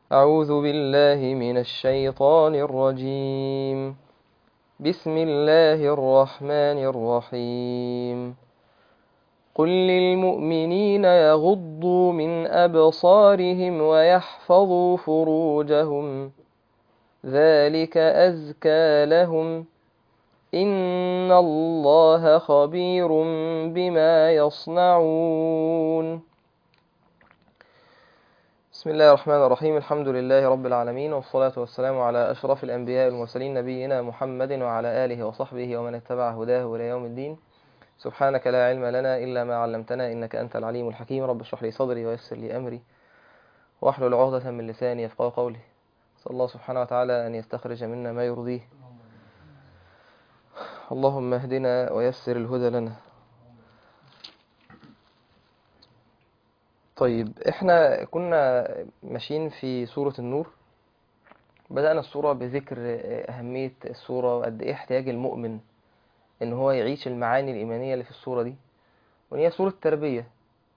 أعوذ بالله من الشيطان الرجيم بسم الله الرحمن الرحيم قل للمؤمنين يغضوا من أبصارهم ويحفظوا فروجهم ذلك أزكى لهم إن الله خبير بما يصنعون بسم الله الرحمن الرحيم الحمد لله رب العالمين والصلاة والسلام على أشرف الأنبياء والمرسلين نبينا محمد وعلى آله وصحبه ومن اتبع هداه إلى يوم الدين سبحانك لا علم لنا إلا ما علمتنا إنك أنت العليم الحكيم رب اشرح لي صدري ويسر لي أمري واحلل عقدة من لساني يفقهوا قولي صلى الله سبحانه وتعالى أن يستخرج منا ما يرضيه اللهم اهدنا ويسر الهدى لنا طيب احنا كنا ماشيين في سورة النور بدأنا السورة بذكر أهمية السورة وقد إيه احتياج المؤمن إن هو يعيش المعاني الإيمانية اللي في السورة دي وإن هي سورة تربية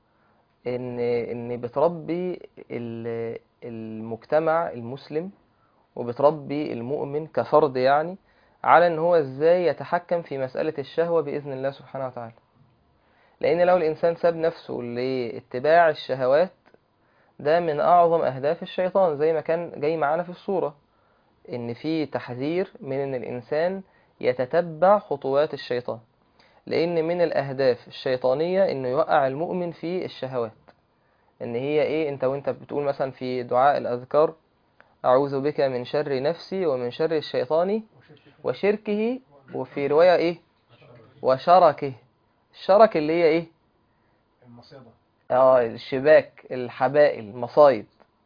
إن إن بتربي المجتمع المسلم وبتربي المؤمن كفرد يعني على إن هو إزاي يتحكم في مسألة الشهوة بإذن الله سبحانه وتعالى لأن لو الإنسان ساب نفسه لاتباع الشهوات ده من أعظم أهداف الشيطان زي ما كان جاي معانا في الصورة إن في تحذير من إن الإنسان يتتبع خطوات الشيطان لأن من الأهداف الشيطانية إنه يوقع المؤمن في الشهوات إن هي إيه أنت وأنت بتقول مثلا في دعاء الأذكار أعوذ بك من شر نفسي ومن شر الشيطان وشركه وفي رواية إيه وشركه الشرك اللي هي ايه المصيدة اه الشباك الحبائل المصايد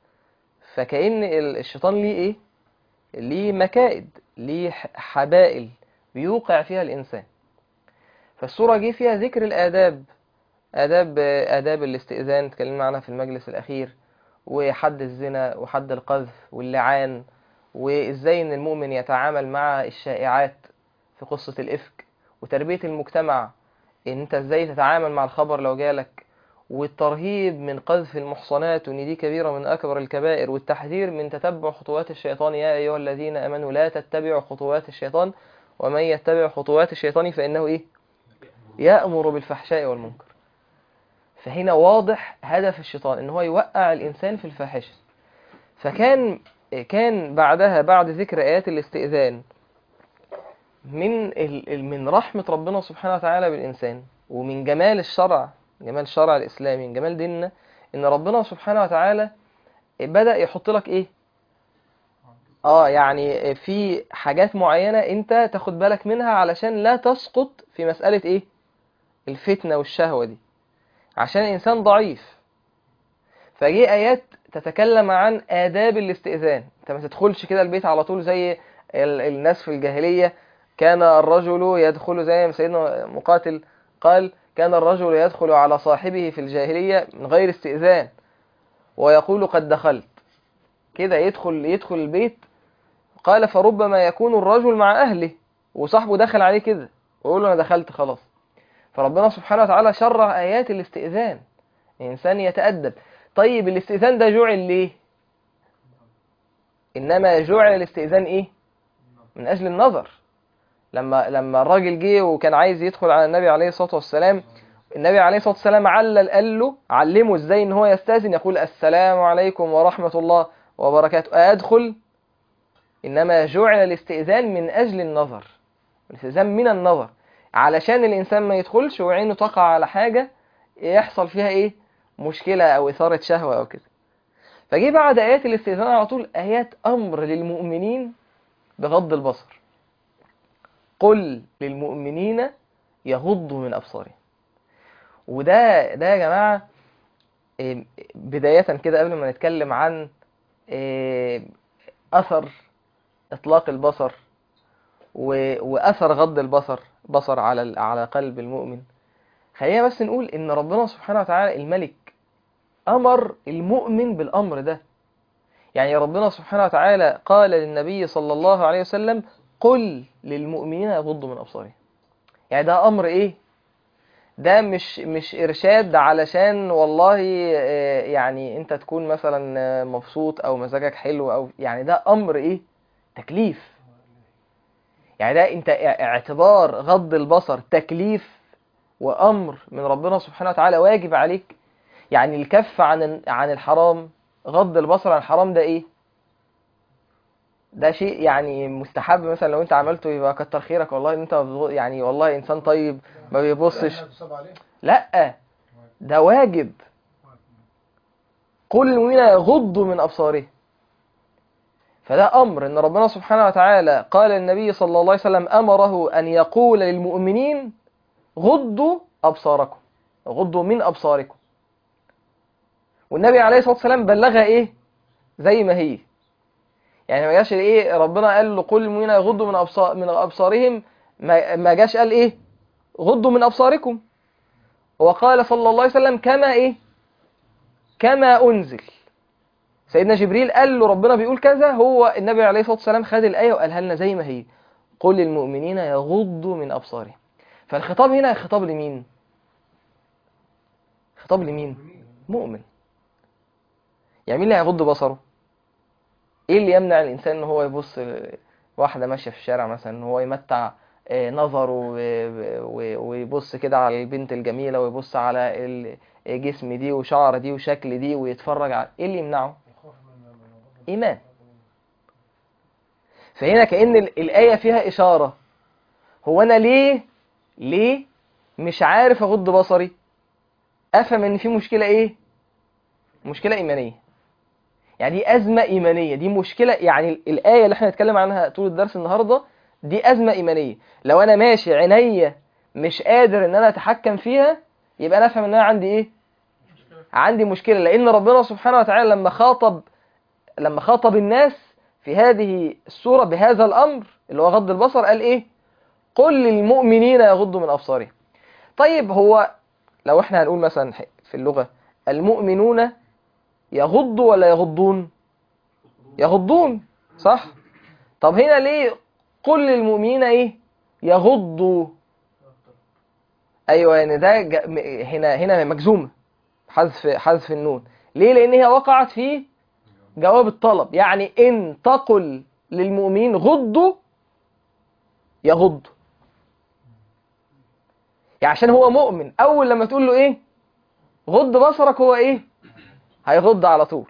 فكأن الشيطان ليه ايه ليه مكائد ليه حبائل بيوقع فيها الإنسان فالسورة جه فيها ذكر الآداب آداب آداب الاستئذان اتكلمنا عنها في المجلس الأخير وحد الزنا وحد القذف واللعان وإزاي إن المؤمن يتعامل مع الشائعات في قصة الإفك وتربية المجتمع ان انت ازاي تتعامل مع الخبر لو جالك والترهيب من قذف المحصنات وان دي كبيرة من اكبر الكبائر والتحذير من تتبع خطوات الشيطان يا ايها الذين امنوا لا تتبعوا خطوات الشيطان ومن يتبع خطوات الشيطان فانه ايه يأمر بالفحشاء والمنكر فهنا واضح هدف الشيطان ان هو يوقع الانسان في الفاحشة فكان كان بعدها بعد ذكر ايات الاستئذان من من رحمة ربنا سبحانه وتعالى بالإنسان ومن جمال الشرع جمال الشرع الإسلامي من جمال ديننا إن ربنا سبحانه وتعالى بدأ يحط لك إيه آه يعني في حاجات معينة أنت تاخد بالك منها علشان لا تسقط في مسألة إيه الفتنة والشهوة دي عشان الإنسان ضعيف فجي آيات تتكلم عن آداب الاستئذان أنت ما تدخلش كده البيت على طول زي الناس في الجاهلية كان الرجل يدخل زي ما سيدنا مقاتل قال كان الرجل يدخل على صاحبه في الجاهلية من غير استئذان ويقول قد دخلت كده يدخل يدخل البيت قال فربما يكون الرجل مع أهله وصاحبه دخل عليه كده ويقول له أنا دخلت خلاص فربنا سبحانه وتعالى شرع آيات الاستئذان الإنسان يتأدب طيب الاستئذان ده جعل ليه إنما جعل الاستئذان إيه من أجل النظر لما لما الراجل جه وكان عايز يدخل على النبي عليه الصلاه والسلام النبي عليه الصلاه والسلام علل قال له علمه ازاي ان هو يستاذن يقول السلام عليكم ورحمه الله وبركاته ادخل انما جعل الاستئذان من اجل النظر الاستئذان من النظر علشان الانسان ما يدخلش وعينه تقع على حاجه يحصل فيها ايه مشكله او اثاره شهوه او كده فجي بعد ايات الاستئذان على طول ايات امر للمؤمنين بغض البصر قل للمؤمنين يغضوا من أبصارهم وده ده يا جماعة بداية كده قبل ما نتكلم عن أثر إطلاق البصر وأثر غض البصر بصر على على قلب المؤمن خلينا بس نقول إن ربنا سبحانه وتعالى الملك أمر المؤمن بالأمر ده يعني ربنا سبحانه وتعالى قال للنبي صلى الله عليه وسلم قل للمؤمنين يغضوا من أبصارهم يعني ده أمر إيه ده مش مش ارشاد علشان والله آه، يعني انت تكون مثلا آه، مبسوط او مزاجك حلو او يعني ده امر ايه تكليف يعني ده انت ا- اعتبار غض البصر تكليف وامر من ربنا سبحانه وتعالى واجب عليك يعني الكف عن عن الحرام غض البصر عن الحرام ده ايه ده شيء يعني مستحب مثلا لو انت عملته يبقى كتر خيرك والله ان انت بتغ- يعني والله انسان طيب ما بيبصش تصاب عليه لا ده واجب كل المؤمنين يغضوا من أبصارهم فده أمر إن ربنا سبحانه وتعالى قال للنبي صلى الله عليه وسلم أمره أن يقول للمؤمنين غضوا أبصاركم غضوا من أبصاركم والنبي عليه الصلاة والسلام بلغها إيه زي ما هي يعني ما جاش إيه ربنا قال له قل للمؤمنين يغضوا من أبصار من أبصارهم ما ما جاش قال إيه غضوا من أبصاركم وقال صلى الله عليه وسلم كما ايه كما انزل سيدنا جبريل قال له ربنا بيقول كذا هو النبي عليه الصلاه والسلام خد الايه وقالها لنا زي ما هي قل للمؤمنين يغضوا من ابصارهم فالخطاب هنا خطاب لمين خطاب لمين مؤمن يعني مين اللي هيغض بصره ايه اللي يمنع الانسان ان هو يبص ل- واحده ماشيه في الشارع مثلا ان هو يمتع آه، نظره و- و- ويبص كده على البنت الجميله ويبص على ال- جسم دي وشعر دي وشكل دي ويتفرج على ايه اللي يمنعه يخاف من من- ايمان فهنا كأن ال- الآية فيها إشارة هو أنا ليه ليه مش عارف أغض بصري أفهم إن في مشكلة إيه مشكلة إيمانية يعني دي أزمة إيمانية دي مشكلة يعني ال- الآية اللي احنا هنتكلم عنها طول الدرس النهاردة دي أزمة إيمانية لو أنا ماشي عينيا مش قادر إن أنا أتحكم فيها يبقى أنا أفهم إن أنا عندي إيه عندي مشكلة لأن ربنا سبحانه وتعالى لما خاطب لما خاطب الناس في هذه السورة بهذا الأمر اللي هو غض البصر قال إيه؟ قل للمؤمنين يغضوا من أبصارهم. طيب هو لو إحنا هنقول مثلا في اللغة المؤمنون يغضوا ولا يغضون؟ يغضون صح؟ طب هنا ليه قل للمؤمنين إيه؟ يغضوا أيوه يعني ده ج- م- هنا هنا مجزومة حذف حذف النون ليه؟ لأن هي وقعت في جواب الطلب يعني إن تقل للمؤمنين غضوا يغض يعني عشان هو مؤمن أول لما تقول له إيه غض بصرك هو إيه هيغض على طول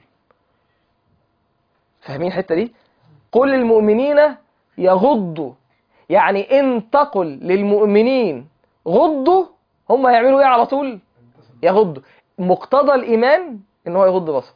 فاهمين الحتة دي قل للمؤمنين يغضوا يعني إن تقل للمؤمنين غضوا هم هيعملوا إيه على طول يغضوا مقتضى الإيمان إن هو يغض بصر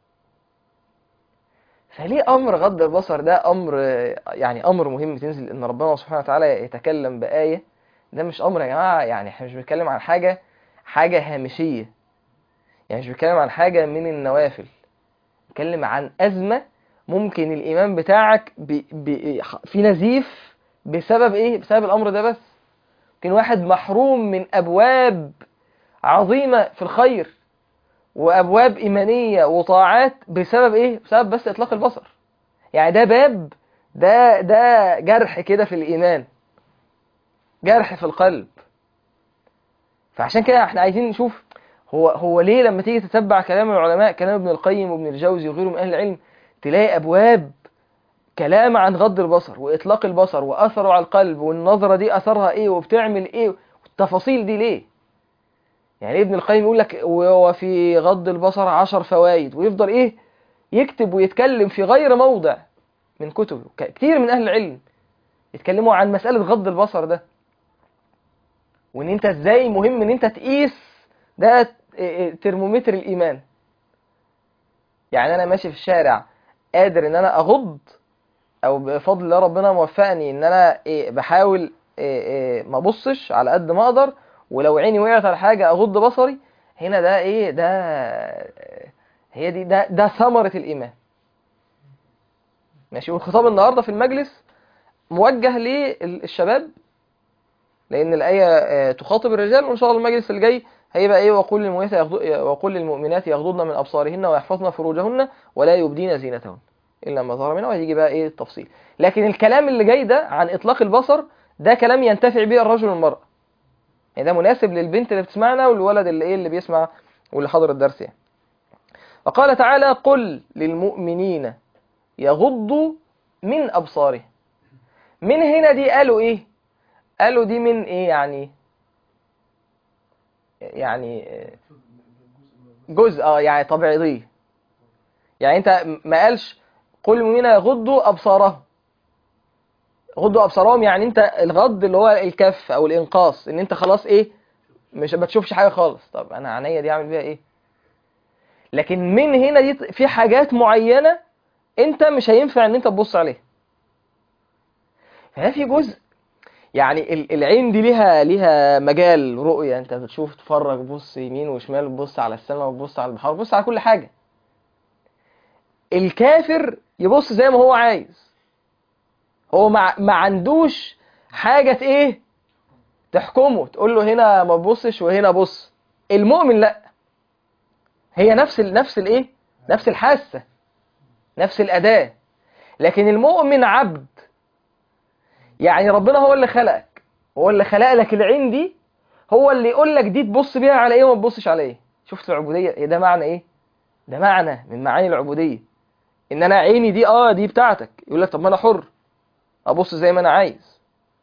فليه امر غض البصر ده امر يعني امر مهم تنزل ان ربنا سبحانه وتعالى يتكلم بايه ده مش امر يا جماعه يعني احنا مش بنتكلم عن حاجه حاجه هامشيه يعني مش بنتكلم عن حاجه من النوافل بنتكلم عن ازمه ممكن الايمان بتاعك ب... ب... في نزيف بسبب ايه بسبب الامر ده بس ممكن واحد محروم من ابواب عظيمه في الخير وابواب ايمانيه وطاعات بسبب ايه بسبب بس اطلاق البصر يعني ده باب ده ده جرح كده في الايمان جرح في القلب فعشان كده احنا عايزين نشوف هو هو ليه لما تيجي تتبع كلام العلماء كلام ابن القيم وابن الجوزي وغيره من اهل العلم تلاقي ابواب كلام عن غض البصر واطلاق البصر واثره على القلب والنظره دي اثرها ايه وبتعمل ايه والتفاصيل دي ليه يعني ابن القيم يقول لك وفي غض البصر عشر فوائد ويفضل ايه يكتب ويتكلم في غير موضع من كتبه ك- كتير من اهل العلم يتكلموا عن مسألة غض البصر ده وان انت ازاي مهم ان انت تقيس ده ترمومتر الايمان يعني انا ماشي في الشارع قادر ان انا اغض او بفضل الله ربنا موفقني ان انا إيه بحاول إيه إيه ما ابصش على قد ما اقدر ولو عيني وقعت على حاجه اغض بصري هنا ده ايه ده هي دي ده ده ثمره الايمان ماشي والخطاب النهارده في المجلس موجه للشباب لان الايه آه، تخاطب الرجال وان شاء الله المجلس الجاي هيبقى ايه وقل للمؤمنات يغض- وقل للمؤمنات يغضضن من ابصارهن ويحفظن فروجهن ولا يبدين زينتهن الا ما ظهر منها وهيجي بقى ايه التفصيل لكن الكلام اللي جاي ده عن اطلاق البصر ده كلام ينتفع به الرجل والمرأة يعني ده مناسب للبنت اللي بتسمعنا والولد اللي ايه اللي بيسمع واللي حاضر الدرس يعني وقال تعالى قل للمؤمنين يغضوا من أبصارهم من هنا دي قالوا ايه قالوا دي من ايه يعني يعني جزء اه يعني طبيعي يعني انت ما قالش قل للمؤمنين يغضوا ابصارهم غضوا ابصارهم يعني انت الغض اللي هو الكف او الانقاص ان انت خلاص ايه مش ما تشوفش حاجه خالص طب انا عينيا دي اعمل بيها ايه لكن من هنا دي في حاجات معينه انت مش هينفع ان انت تبص عليها فهنا في جزء يعني ال- العين دي ليها ليها مجال رؤيه انت بتشوف تتفرج بص يمين وشمال بتبص على السماء وتبص على البحار بتبص على كل حاجه الكافر يبص زي ما هو عايز هو ما ما عندوش حاجة ايه تحكمه تقول له هنا ما تبصش وهنا بص المؤمن لا هي نفس ال... نفس الايه نفس الحاسة نفس الأداة لكن المؤمن عبد يعني ربنا هو اللي خلقك هو اللي خلق لك العين دي هو اللي يقول لك دي تبص بيها على ايه وما تبصش على ايه شفت العبودية إيه ده معنى ايه ده معنى من معاني العبودية ان انا عيني دي اه دي بتاعتك يقول لك طب ما انا حر ابص زي ما انا عايز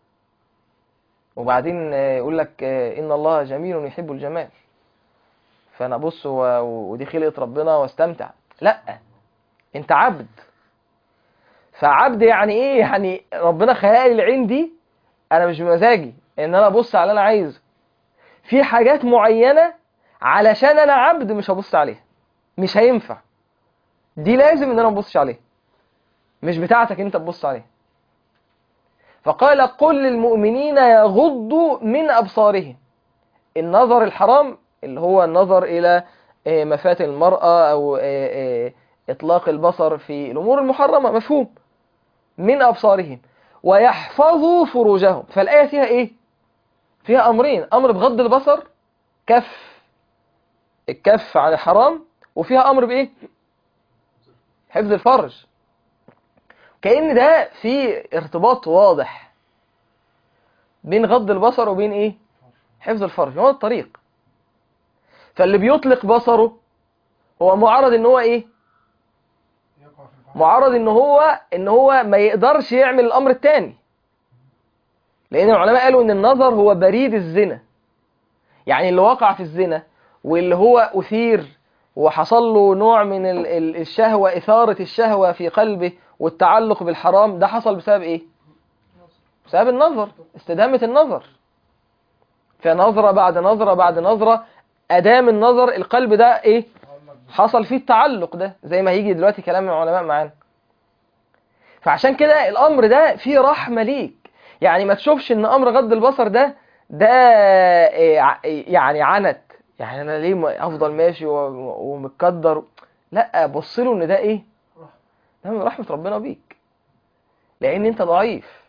وبعدين آه، يقول لك آه، ان الله جميل يحب الجمال فانا ابص و- ودي خلقه ربنا واستمتع لا انت عبد فعبد يعني ايه يعني ربنا خلق لي العين دي انا مش بمزاجي ان انا ابص على اللي انا عايزه في حاجات معينه علشان انا عبد مش هبص عليها مش هينفع دي لازم ان انا ما ابصش عليها مش بتاعتك انت تبص عليها فقال قل للمؤمنين يغضوا من أبصارهم النظر الحرام اللي هو النظر إلى آه، مفاتن المرأة أو آه، آه، إطلاق البصر في الأمور المحرمة مفهوم من أبصارهم ويحفظوا فروجهم فالآية فيها إيه؟ فيها أمرين أمر بغض البصر كف الكف عن الحرام وفيها أمر بإيه؟ حفظ الفرج كأن ده في ارتباط واضح بين غض البصر وبين ايه حفظ الفرج هو الطريق فاللي بيطلق بصره هو معرض ان هو ايه يقع في الفحش معرض ان هو ان هو ما يقدرش يعمل الامر التاني لان العلماء قالوا ان النظر هو بريد الزنا يعني اللي وقع في الزنا واللي هو اثير وحصل له نوع من ال- ال- الشهوة إثارة الشهوة في قلبه والتعلق بالحرام ده حصل بسبب إيه؟ بسبب النظر استدامة النظر فنظرة بعد نظرة بعد نظرة أدام النظر القلب ده إيه؟ حصل فيه التعلق ده زي ما هيجي دلوقتي كلام العلماء معانا فعشان كده الأمر ده فيه رحمة ليك يعني ما تشوفش إن أمر غض البصر ده ده إيه، ع- يعني عنت يعني أنا ليه ما أفضل ماشي و- ومتقدر لا بص له إن ده إيه ده من رحمة ربنا بيك لأن أنت ضعيف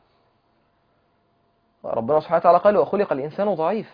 ربنا سبحانه وتعالى قال وخلق الإنسان ضعيف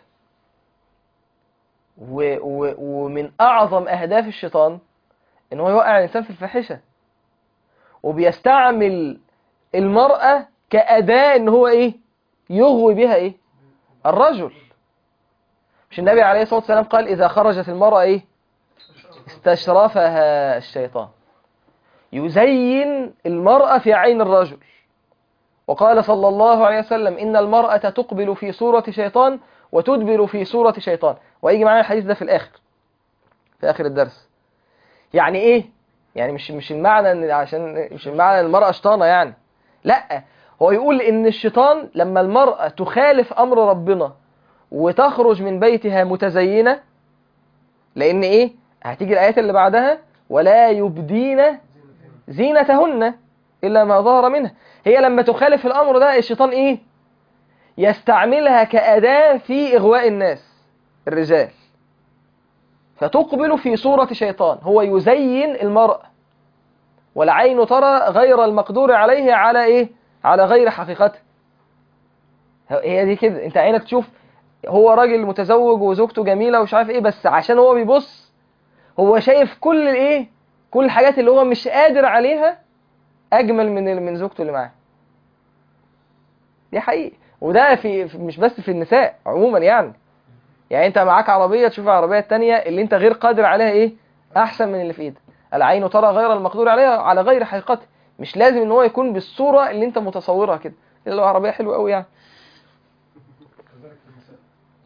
و و ومن أعظم أهداف الشيطان إن هو يوقع الإنسان في الفاحشة وبيستعمل المرأة كأداة إن هو إيه يغوي بها إيه الرجل مش النبي عليه الصلاة والسلام قال إذا خرجت المرأة إيه استشرفها الشيطان يزين المرأة في عين الرجل وقال صلى الله عليه وسلم إن المرأة تقبل في صورة شيطان وتدبر في صورة شيطان ويجي معانا الحديث ده في الآخر في آخر الدرس يعني إيه؟ يعني مش مش المعنى إن عشان مش المعنى إن المرأة شيطانة يعني لا هو يقول إن الشيطان لما المرأة تخالف أمر ربنا وتخرج من بيتها متزينة لأن إيه؟ هتيجي الآيات اللي بعدها ولا يبدين زينتهن إلا ما ظهر منها هي لما تخالف الأمر ده الشيطان إيه يستعملها كأداة في إغواء الناس الرجال فتقبل في صورة شيطان هو يزين المرأة والعين ترى غير المقدور عليه على إيه على غير حقيقته هي دي كده انت عينك تشوف هو راجل متزوج وزوجته جميلة ومش عارف ايه بس عشان هو بيبص هو شايف كل الايه كل الحاجات اللي هو مش قادر عليها اجمل من من زوجته اللي معاه دي حقيقي وده في في- مش بس في النساء عموما يعني يعني انت معاك عربيه تشوف العربيه التانية اللي انت غير قادر عليها ايه احسن من اللي في ايدك العين ترى غير المقدور عليها على غير حقيقته مش لازم ان هو يكون بالصوره اللي انت متصورها كده الا لو عربيه حلوه قوي يعني كذلك في النساء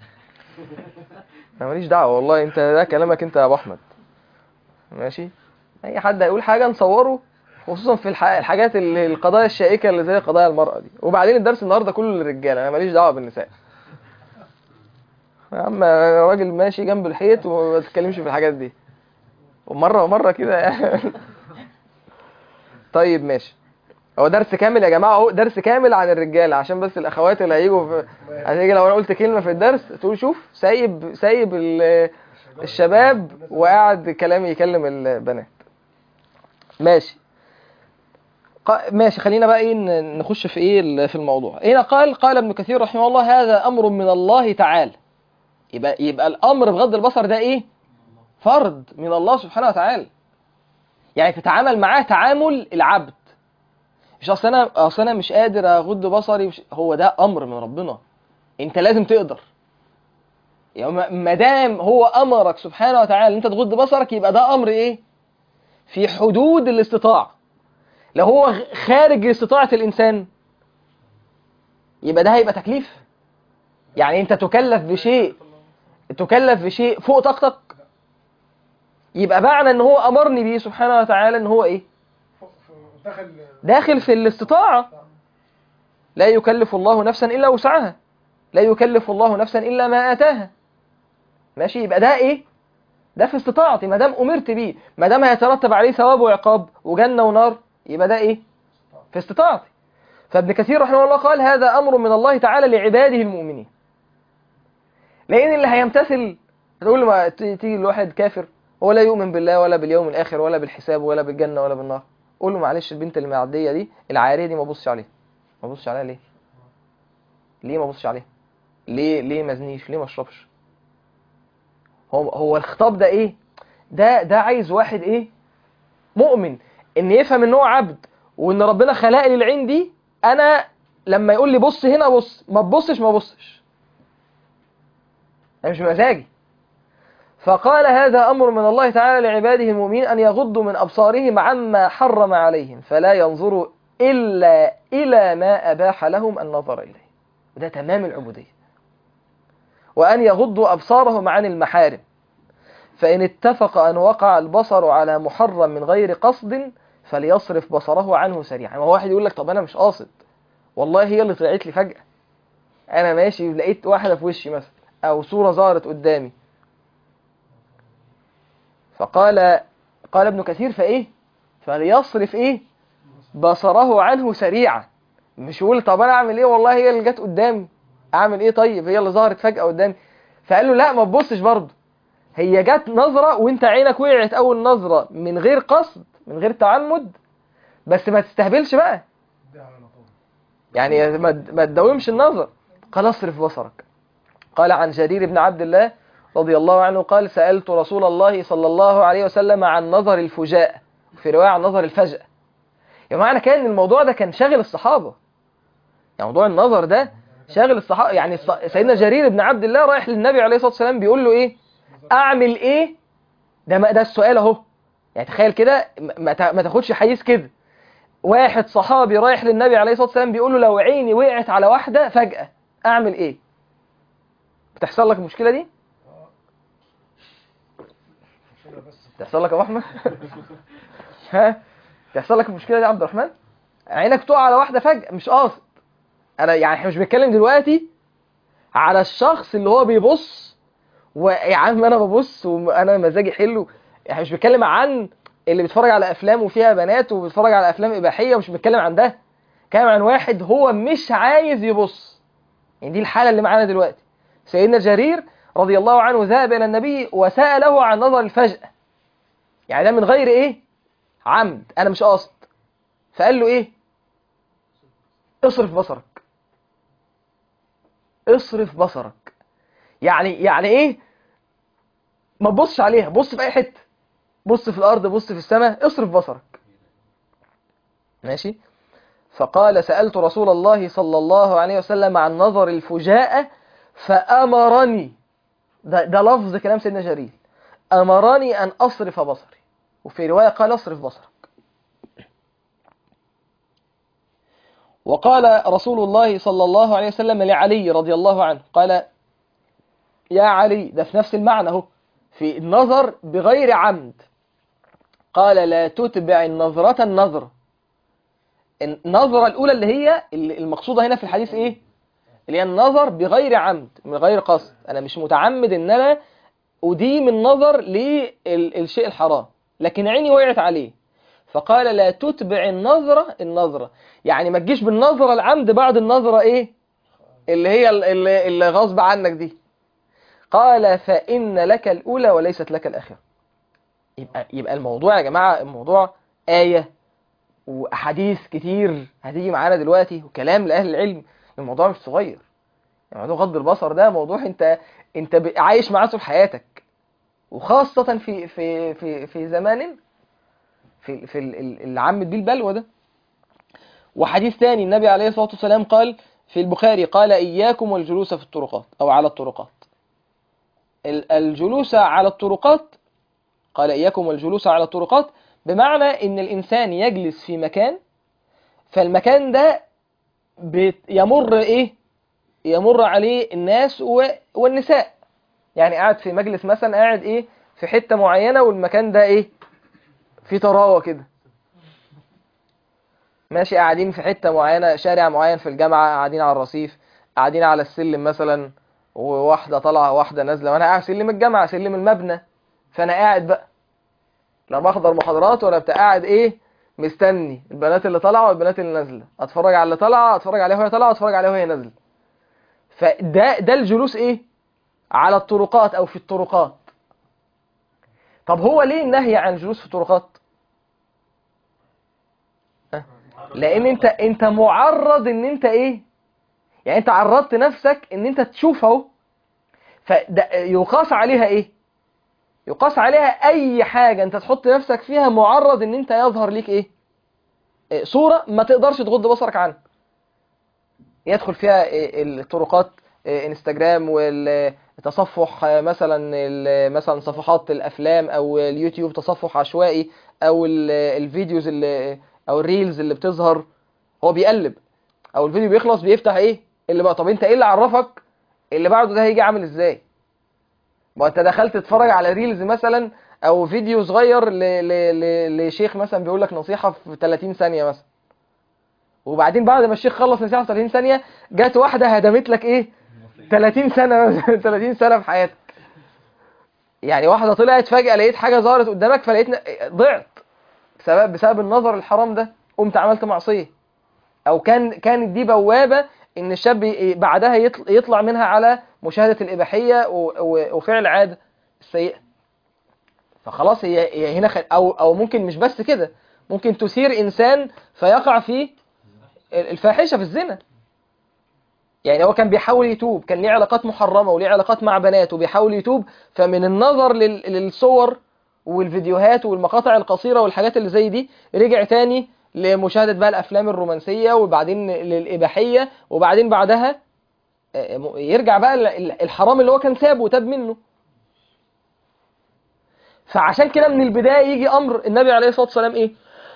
انا ماليش دعوه والله انت ده كلامك انت يا ابو احمد ماشي اي حد هيقول حاجه نصوره خصوصا في الح... الحاجات اللي القضايا الشائكه اللي زي قضايا المراه دي وبعدين الدرس النهارده كله للرجاله انا ماليش دعوه بالنساء يا عم راجل ماشي جنب الحيط وما تتكلمش في الحاجات دي ومره ومره كده يعني طيب ماشي هو درس كامل يا جماعه اهو درس كامل عن الرجاله عشان بس الاخوات اللي هيجوا في هتيجي لو انا قلت كلمه في الدرس تقول شوف سايب سايب ال- الشباب وقاعد كلامي يكلم البنات ماشي قا- ماشي خلينا بقى ايه ن- نخش في ايه ال- في الموضوع هنا قال قال ابن كثير رحمه الله هذا امر من الله تعالى يبقى يبقى الامر بغض البصر ده ايه فرض من الله سبحانه وتعالى يعني تتعامل معاه تعامل العبد مش اصل انا اصل انا مش قادر اغض بصري مش هو ده امر من ربنا انت لازم تقدر يعني ما- ما دام هو امرك سبحانه وتعالى ان انت تغض بصرك يبقى ده امر ايه في حدود الاستطاعه لو هو غ- خارج استطاعه الانسان يبقى ده هيبقى تكليف يعني انت تكلف بشيء تكلف بشيء فوق طاقتك يبقى معنى ان هو امرني بيه سبحانه وتعالى ان هو ايه فوق- فوق- دخل داخل في الاستطاعه لا يكلف الله نفسا الا وسعها لا يكلف الله نفسا الا ما اتاها ماشي يبقى ده ايه ده في استطاعتي ما دام امرت بيه ما دام هيترتب عليه ثواب وعقاب وجنه ونار يبقى ده ايه في استطاعتي فابن كثير رحمه الله قال هذا امر من الله تعالى لعباده المؤمنين لان اللي هيمتثل تقول ما ت- تيجي الواحد كافر هو لا يؤمن بالله ولا باليوم الاخر ولا بالحساب ولا بالجنه ولا بالنار قول له معلش البنت اللي معديه دي العاريه دي ما بصش عليها ما بصش عليها ليه ليه ما بصش عليها ليه ليه ما زنيش ليه ما اشربش هو هو الخطاب ده ايه ده ده عايز واحد ايه مؤمن ان يفهم ان هو عبد وان ربنا خلق لي العين دي انا لما يقول لي بص هنا بص ما تبصش ما بصش ده مش مزاجي فقال هذا أمر من الله تعالى لعباده المؤمنين أن يغضوا من أبصارهم عما حرم عليهم فلا ينظروا إلا إلى ما أباح لهم النظر إليه وده تمام العبودية وأن يغضوا أبصارهم عن المحارم فإن اتفق أن وقع البصر على محرم من غير قصد فليصرف بصره عنه سريعا ما هو واحد يقول لك طب أنا مش قاصد والله هي اللي طلعت لي فجأة أنا ماشي لقيت واحدة في وشي مثلا أو صورة ظهرت قدامي فقال قال ابن كثير فايه فليصرف ايه بصره عنه سريعا مش يقول طب انا اعمل ايه والله هي اللي جت قدامي اعمل ايه طيب هي اللي ظهرت فجأة قدامي فقال له لا ما تبصش برضه هي جت نظرة وانت عينك وقعت اول نظرة من غير قصد من غير تعمد بس ما تستهبلش بقى ده على طول يعني ما ما تداومش النظر قال اصرف بصرك قال عن جرير بن عبد الله رضي الله عنه قال سألت رسول الله صلى الله عليه وسلم عن نظر الفجاء في رواية عن نظر الفجأة يعني معنى كان الموضوع ده كان شاغل الصحابة يعني موضوع النظر ده شاغل الصحابة يعني الص- سيدنا جرير بن عبد الله رايح للنبي عليه الصلاة والسلام بيقول له ايه اعمل ايه ده ما ده السؤال اهو يعني تخيل كده ما- ما تا- ما تاخدش حيز كده واحد صحابي رايح للنبي عليه الصلاة والسلام بيقول له لو عيني وقعت على واحدة فجأة اعمل ايه بتحصل لك المشكلة دي مشكلة بس تحصل لك يا ابو احمد ها تحصل لك المشكله دي يا عبد الرحمن عينك تقع على واحده فجاه مش قاصد انا يعني احنا مش بنتكلم دلوقتي على الشخص اللي هو بيبص ويا عم انا ببص وانا مزاجي حلو احنا مش بنتكلم عن اللي بيتفرج على افلام وفيها بنات وبيتفرج على افلام اباحيه ومش بنتكلم عن ده بنتكلم عن واحد هو مش عايز يبص يعني دي الحاله اللي معانا دلوقتي سيدنا جرير رضي الله عنه ذهب الى النبي وساله عن نظر الفجأة يعني ده من غير ايه عمد انا مش قاصد فقال له ايه اصرف بصرك اصرف بصرك يعني يعني ايه ما تبصش عليها بص في اي حته بص في الارض بص في السماء اصرف بصرك ماشي فقال سألت رسول الله صلى الله عليه وسلم عن نظر الفجاءة فأمرني ده, ده لفظ كلام سيدنا جرير أمرني أن أصرف بصري وفي رواية قال أصرف بصرك وقال رسول الله صلى الله عليه وسلم لعلي رضي الله عنه قال يا علي ده في نفس المعنى اهو في النظر بغير عمد قال لا تتبع النظرة النظرة النظرة الأولى اللي هي المقصودة هنا في الحديث إيه؟ اللي هي النظر بغير عمد من غير قصد أنا مش متعمد إن أنا أديم النظر للشيء الحرام لكن عيني وقعت عليه فقال لا تتبع النظرة النظرة يعني ما تجيش بالنظرة العمد بعد النظرة إيه؟ اللي هي اللي, اللي غصب عنك دي قال فإن لك الأولى وليست لك الآخرة يبقى, يبقى الموضوع يا جماعة الموضوع آية وأحاديث كتير هتيجي معانا دلوقتي وكلام لأهل العلم الموضوع مش صغير موضوع غض البصر ده موضوع انت انت عايش معاه طول حياتك وخاصة في في في في زمان في في اللي عمت بيه البلوى ده وحديث تاني النبي عليه الصلاة والسلام قال في البخاري قال إياكم والجلوس في الطرقات أو على الطرقات الجلوس على الطرقات قال إياكم والجلوس على الطرقات بمعنى إن الإنسان يجلس في مكان فالمكان ده يمر إيه يمر عليه الناس والنساء يعني قاعد في مجلس مثلا قاعد إيه في حتة معينة والمكان ده إيه في طراوة كده ماشي قاعدين في حتة معينة شارع معين في الجامعة قاعدين على الرصيف قاعدين على السلم مثلا وواحدة طالعة واحدة نازلة وانا قاعد سلم الجامعة سلم المبنى فانا قاعد بقى لا بحضر محاضرات ولا بتاع قاعد ايه مستني البنات اللي طالعة والبنات اللي نازلة اتفرج على اللي طالعة اتفرج عليها وهي طالعة اتفرج عليها وهي نازلة فده ده الجلوس ايه على الطرقات او في الطرقات طب هو ليه النهي عن الجلوس في الطرقات لان انت انت معرض ان انت ايه يعني انت عرضت نفسك ان انت تشوف اهو فيقاس عليها ايه يقاس عليها اي حاجة انت تحط نفسك فيها معرض ان انت يظهر ليك ايه إيه، صورة ما تقدرش تغض بصرك عنها يدخل فيها إيه، الطرقات إيه، انستجرام والتصفح آه، مثلا ال- مثلا صفحات الافلام او اليوتيوب تصفح عشوائي او ال- الفيديوز اللي او الريلز اللي بتظهر هو بيقلب او الفيديو بيخلص بيفتح ايه اللي بقى طب انت ايه اللي عرفك اللي بعده ده هيجي عامل ازاي ما انت دخلت تتفرج على ريلز مثلا او فيديو صغير ل... ل... ل... لشيخ مثلا بيقول لك نصيحة في 30 ثانية مثلا وبعدين بعد ما الشيخ خلص نصيحة في 30 ثانية جت واحدة هدمت لك ايه 30 سنة مثلا 30 سنة في حياتك يعني واحدة طلعت فجأة لقيت حاجة ظهرت قدامك فلقيت ن- ضعت بسبب بسبب النظر الحرام ده قمت عملت معصية او كان كانت دي بوابة ان الشاب ي- بعدها يطل- يطلع منها على مشاهدة الإباحية و- و- وفعل عادة السيئة فخلاص هي هي هنا خ- او او ممكن مش بس كده ممكن تثير انسان فيقع في الفاحشة في الزنا يعني هو كان بيحاول يتوب كان ليه علاقات محرمة وليه علاقات مع بنات وبيحاول يتوب فمن النظر لل- للصور والفيديوهات والمقاطع القصيرة والحاجات اللي زي دي رجع تاني لمشاهدة بقى الأفلام الرومانسية وبعدين للإباحية وبعدين بعدها آه، م- يرجع بقى ال- ال- الحرام اللي هو كان سابه وتاب منه فعشان كده من البداية يجي أمر النبي عليه الصلاة والسلام إيه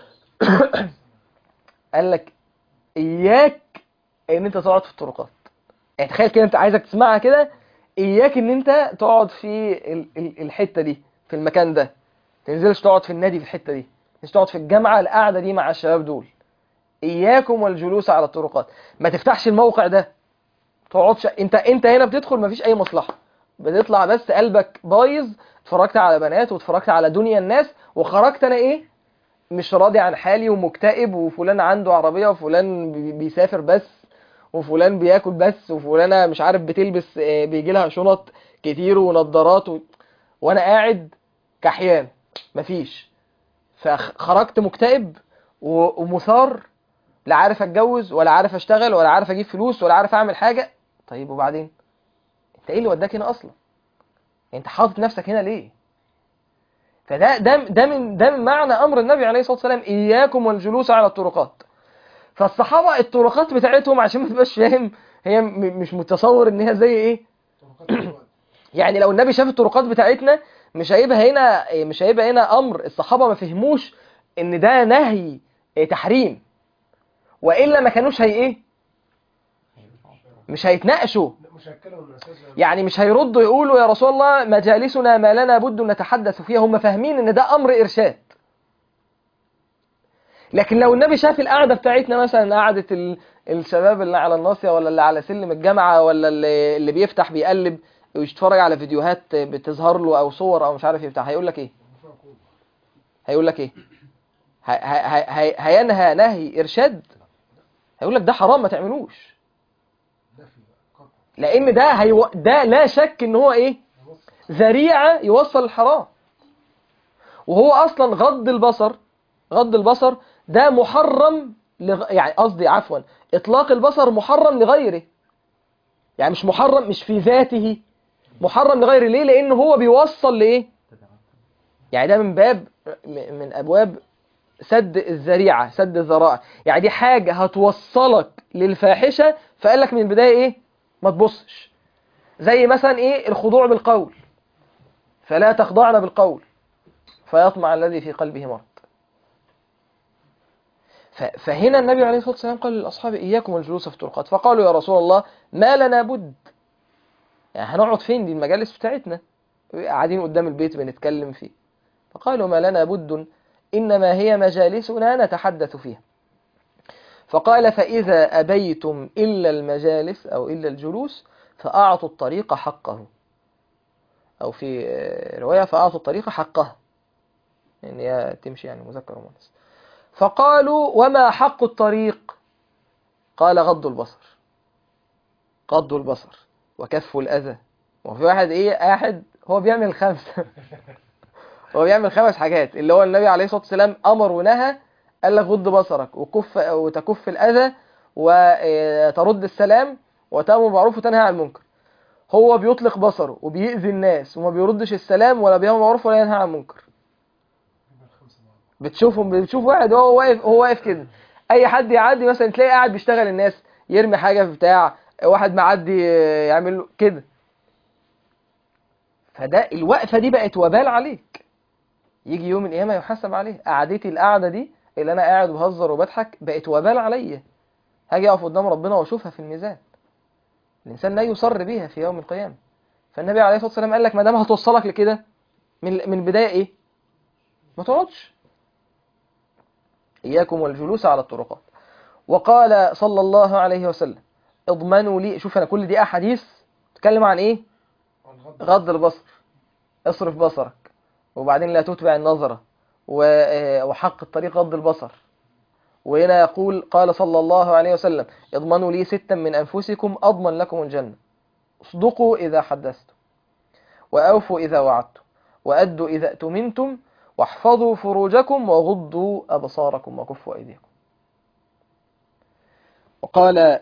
قال لك إياك إن أنت تقعد في الطرقات يعني تخيل كده أنت عايزك تسمعها كده إياك إن أنت تقعد في ال- ال- الحتة دي في المكان ده تنزلش تقعد في النادي في الحتة دي مش تقعد في الجامعة القعدة دي مع الشباب دول إياكم والجلوس على الطرقات ما تفتحش الموقع ده تقعدش انت انت هنا بتدخل مفيش اي مصلحة بتطلع بس قلبك بايظ اتفرجت على بنات واتفرجت على دنيا الناس وخرجت انا ايه مش راضي عن حالي ومكتئب وفلان عنده عربية وفلان بي- بيسافر بس وفلان بياكل بس وفلانة مش عارف بتلبس آه، بيجي لها شنط كتير ونضارات و... وانا قاعد كحيان مفيش فخرجت مكتئب و- ومثار لا عارف اتجوز ولا عارف اشتغل ولا عارف اجيب فلوس ولا عارف اعمل حاجة طيب وبعدين انت ايه اللي وداك هنا اصلا انت حاطط نفسك هنا ليه فده ده ده من ده من معنى امر النبي عليه الصلاه والسلام اياكم والجلوس على الطرقات فالصحابه الطرقات بتاعتهم عشان ما تبقاش فاهم هي م- مش متصور ان هي زي ايه طرقات الوقت. يعني لو النبي شاف الطرقات بتاعتنا مش هيبقى هنا مش هيبقى هنا امر الصحابه ما فهموش ان ده نهي إيه، تحريم والا ما كانوش هي ايه مش هيتناقشوا مش هيتكلموا من اساس يعني مش هيردوا يقولوا يا رسول الله مجالسنا ما لنا بد نتحدث فيها هم فاهمين ان ده امر ارشاد لكن لو النبي شاف القعده بتاعتنا مثلا قعده ال- الشباب اللي على الناصيه ولا اللي على سلم الجامعه ولا اللي, اللي بيفتح بيقلب ويتفرج على فيديوهات بتظهر له او صور او مش عارف ايه بتاع هيقول لك ايه هيقول لك ايه هي- هي- هي- هينهى نهي ارشاد هيقول لك ده حرام ما تعملوش نفي قطع لان ده هيو... ده لا شك ان هو ايه بص ذريعة يوصل الحرام وهو أصلا غض البصر غض البصر ده محرم لغ... يعني قصدي عفوا إطلاق البصر محرم لغيره يعني مش محرم مش في ذاته محرم لغيره ليه لأن هو بيوصل لإيه يعني ده من باب م- من أبواب سد الذريعة سد الذرائع يعني دي حاجة هتوصلك للفاحشة فقال لك من البداية إيه ما تبصش زي مثلا إيه الخضوع بالقول فلا تخضعن بالقول فيطمع الذي في قلبه مرض ف- فهنا النبي عليه الصلاة والسلام قال للأصحاب إياكم الجلوس في الطرقات فقالوا يا رسول الله ما لنا بد يعني هنقعد فين دي المجالس بتاعتنا قاعدين قدام البيت بنتكلم فيه فقالوا ما لنا بد إنما هي مجالسنا نتحدث فيها فقال فإذا أبيتم إلا المجالس أو إلا الجلوس فأعطوا الطريق حقه أو في آه، رواية فأعطوا الطريق حقها يعني هي تمشي يعني مذكر ومؤنث فقالوا وما حق الطريق قال غض البصر غض البصر وكف الأذى وفي واحد إيه قاعد هو بيعمل خمسة هو بيعمل خمس حاجات اللي هو النبي عليه الصلاة والسلام أمر ونهى قال لك غض بصرك وكف وتكف الأذى وترد السلام وتأمر بالمعروف وتنهى عن المنكر هو بيطلق بصره وبيأذي الناس وما بيردش السلام ولا بيأمر بالمعروف ولا ينهى عن المنكر يبقى الخمسه مع بعض بتشوفهم بتشوف واحد هو واقف هو واقف كده اي حد يعدي مثلا تلاقيه قاعد بيشتغل الناس يرمي حاجه في بتاع واحد معدي آه، يعمل له كده فده الوقفه دي بقت وبال عليك يجي يوم القيامه يحاسب عليه قعدتي القعده دي اللي انا قاعد بهزر وبضحك بقت وبال عليا هاجي اقف قدام ربنا واشوفها في الميزان الانسان لا يصر بيها في يوم القيامه فالنبي عليه الصلاه والسلام قال لك ما دام هتوصلك لكده من من البدايه ايه ما تقعدش إياكم والجلوس على الطرقات وقال صلى الله عليه وسلم اضمنوا لي شوف أنا كل دي أحاديث تتكلم عن إيه الغض غض البصر اصرف بصرك وبعدين لا تتبع النظرة و- آه، وحق الطريق غض البصر وهنا يقول قال صلى الله عليه وسلم اضمنوا لي ستا من أنفسكم أضمن لكم الجنة اصدقوا إذا حدثتم وأوفوا إذا وعدتم وأدوا إذا أتمنتم واحفظوا فروجكم وغضوا أبصاركم وكفوا أيديكم وقال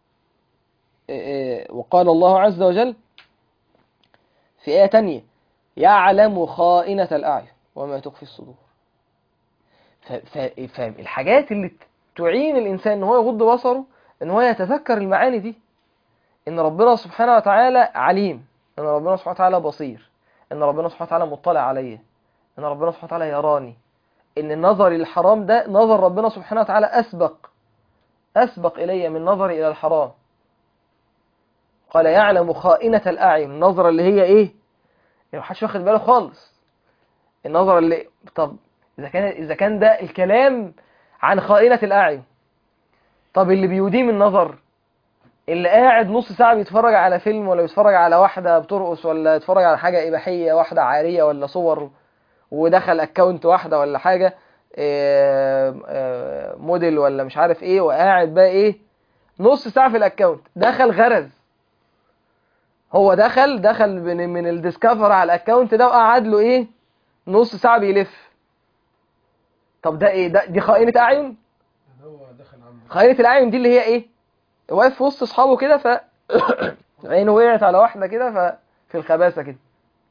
إيه، وقال الله عز وجل في آية تانية يعلم خائنة الأعين وما تخفي الصدور ف- ف- فالحاجات اللي تعين الإنسان إن هو يغض بصره إن هو يتذكر المعاني دي إن ربنا سبحانه وتعالى عليم إن ربنا سبحانه وتعالى بصير إن ربنا سبحانه وتعالى مطلع عليه إن ربنا سبحانه وتعالى يراني إن النظر للحرام ده نظر ربنا سبحانه وتعالى أسبق أسبق إلي من نظري إلى الحرام قال يعلم خائنة الأعين النظرة اللي هي إيه يعني محدش واخد باله خالص النظرة اللي طب إذا كان إذا كان ده الكلام عن خائنة الأعين طب اللي بيديم النظر اللي قاعد نص ساعة بيتفرج على فيلم ولا بيتفرج على واحدة بترقص ولا يتفرج على حاجة إباحية واحدة عارية ولا صور ودخل أكاونت واحدة ولا حاجة آه، آه، موديل ولا مش عارف ايه وقاعد بقى ايه نص ساعة في الأكاونت دخل غرز هو دخل دخل من, من الديسكفر على الأكاونت ده وقعد له ايه نص ساعة بيلف طب ده ايه ده دي خائنة أعين ده هو دخل عنده خائنة الأعين دي اللي هي ايه واقف في وسط أصحابه كده ف عينه وقعت على واحدة كده ف في الخباثة كده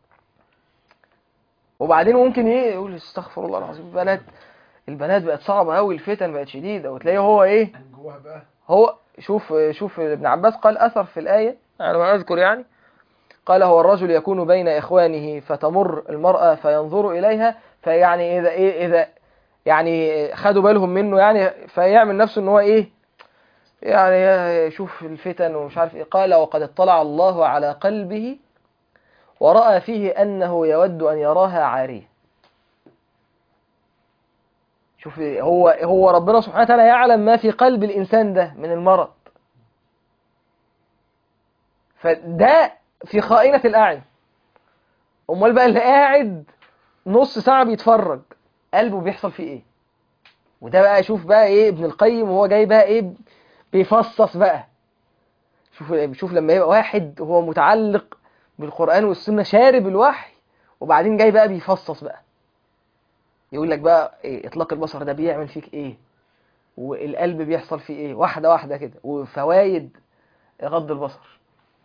وبعدين ممكن ايه يقول استغفر الله العظيم البنات البنات بقت صعبة قوي الفتن بقت شديدة وتلاقيه هو ايه جواها بقى هو شوف شوف ابن عباس قال أثر في الآية على ما أذكر يعني قال هو الرجل يكون بين إخوانه فتمر المرأة فينظر إليها فيعني إذا إيه إذا يعني خدوا بالهم منه يعني فيعمل نفسه إن هو إيه يعني يشوف الفتن ومش عارف إيه قال وقد اطلع الله على قلبه ورأى فيه أنه يود أن يراها عارية شوف هو هو ربنا سبحانه وتعالى يعلم ما في قلب الإنسان ده من المرض فده في خائنة الأعين أمال بقى اللي قاعد نص ساعة بيتفرج قلبه بيحصل فيه إيه وده بقى شوف بقى إيه ابن القيم وهو جاي بقى إيه بيفصص بقى شوف شوف لما يبقى واحد هو متعلق بالقرآن والسنة شارب الوحي وبعدين جاي بقى بيفصص بقى يقول لك بقى إيه اطلاق البصر ده بيعمل فيك ايه والقلب بيحصل فيه ايه واحده واحده كده وفوائد غض البصر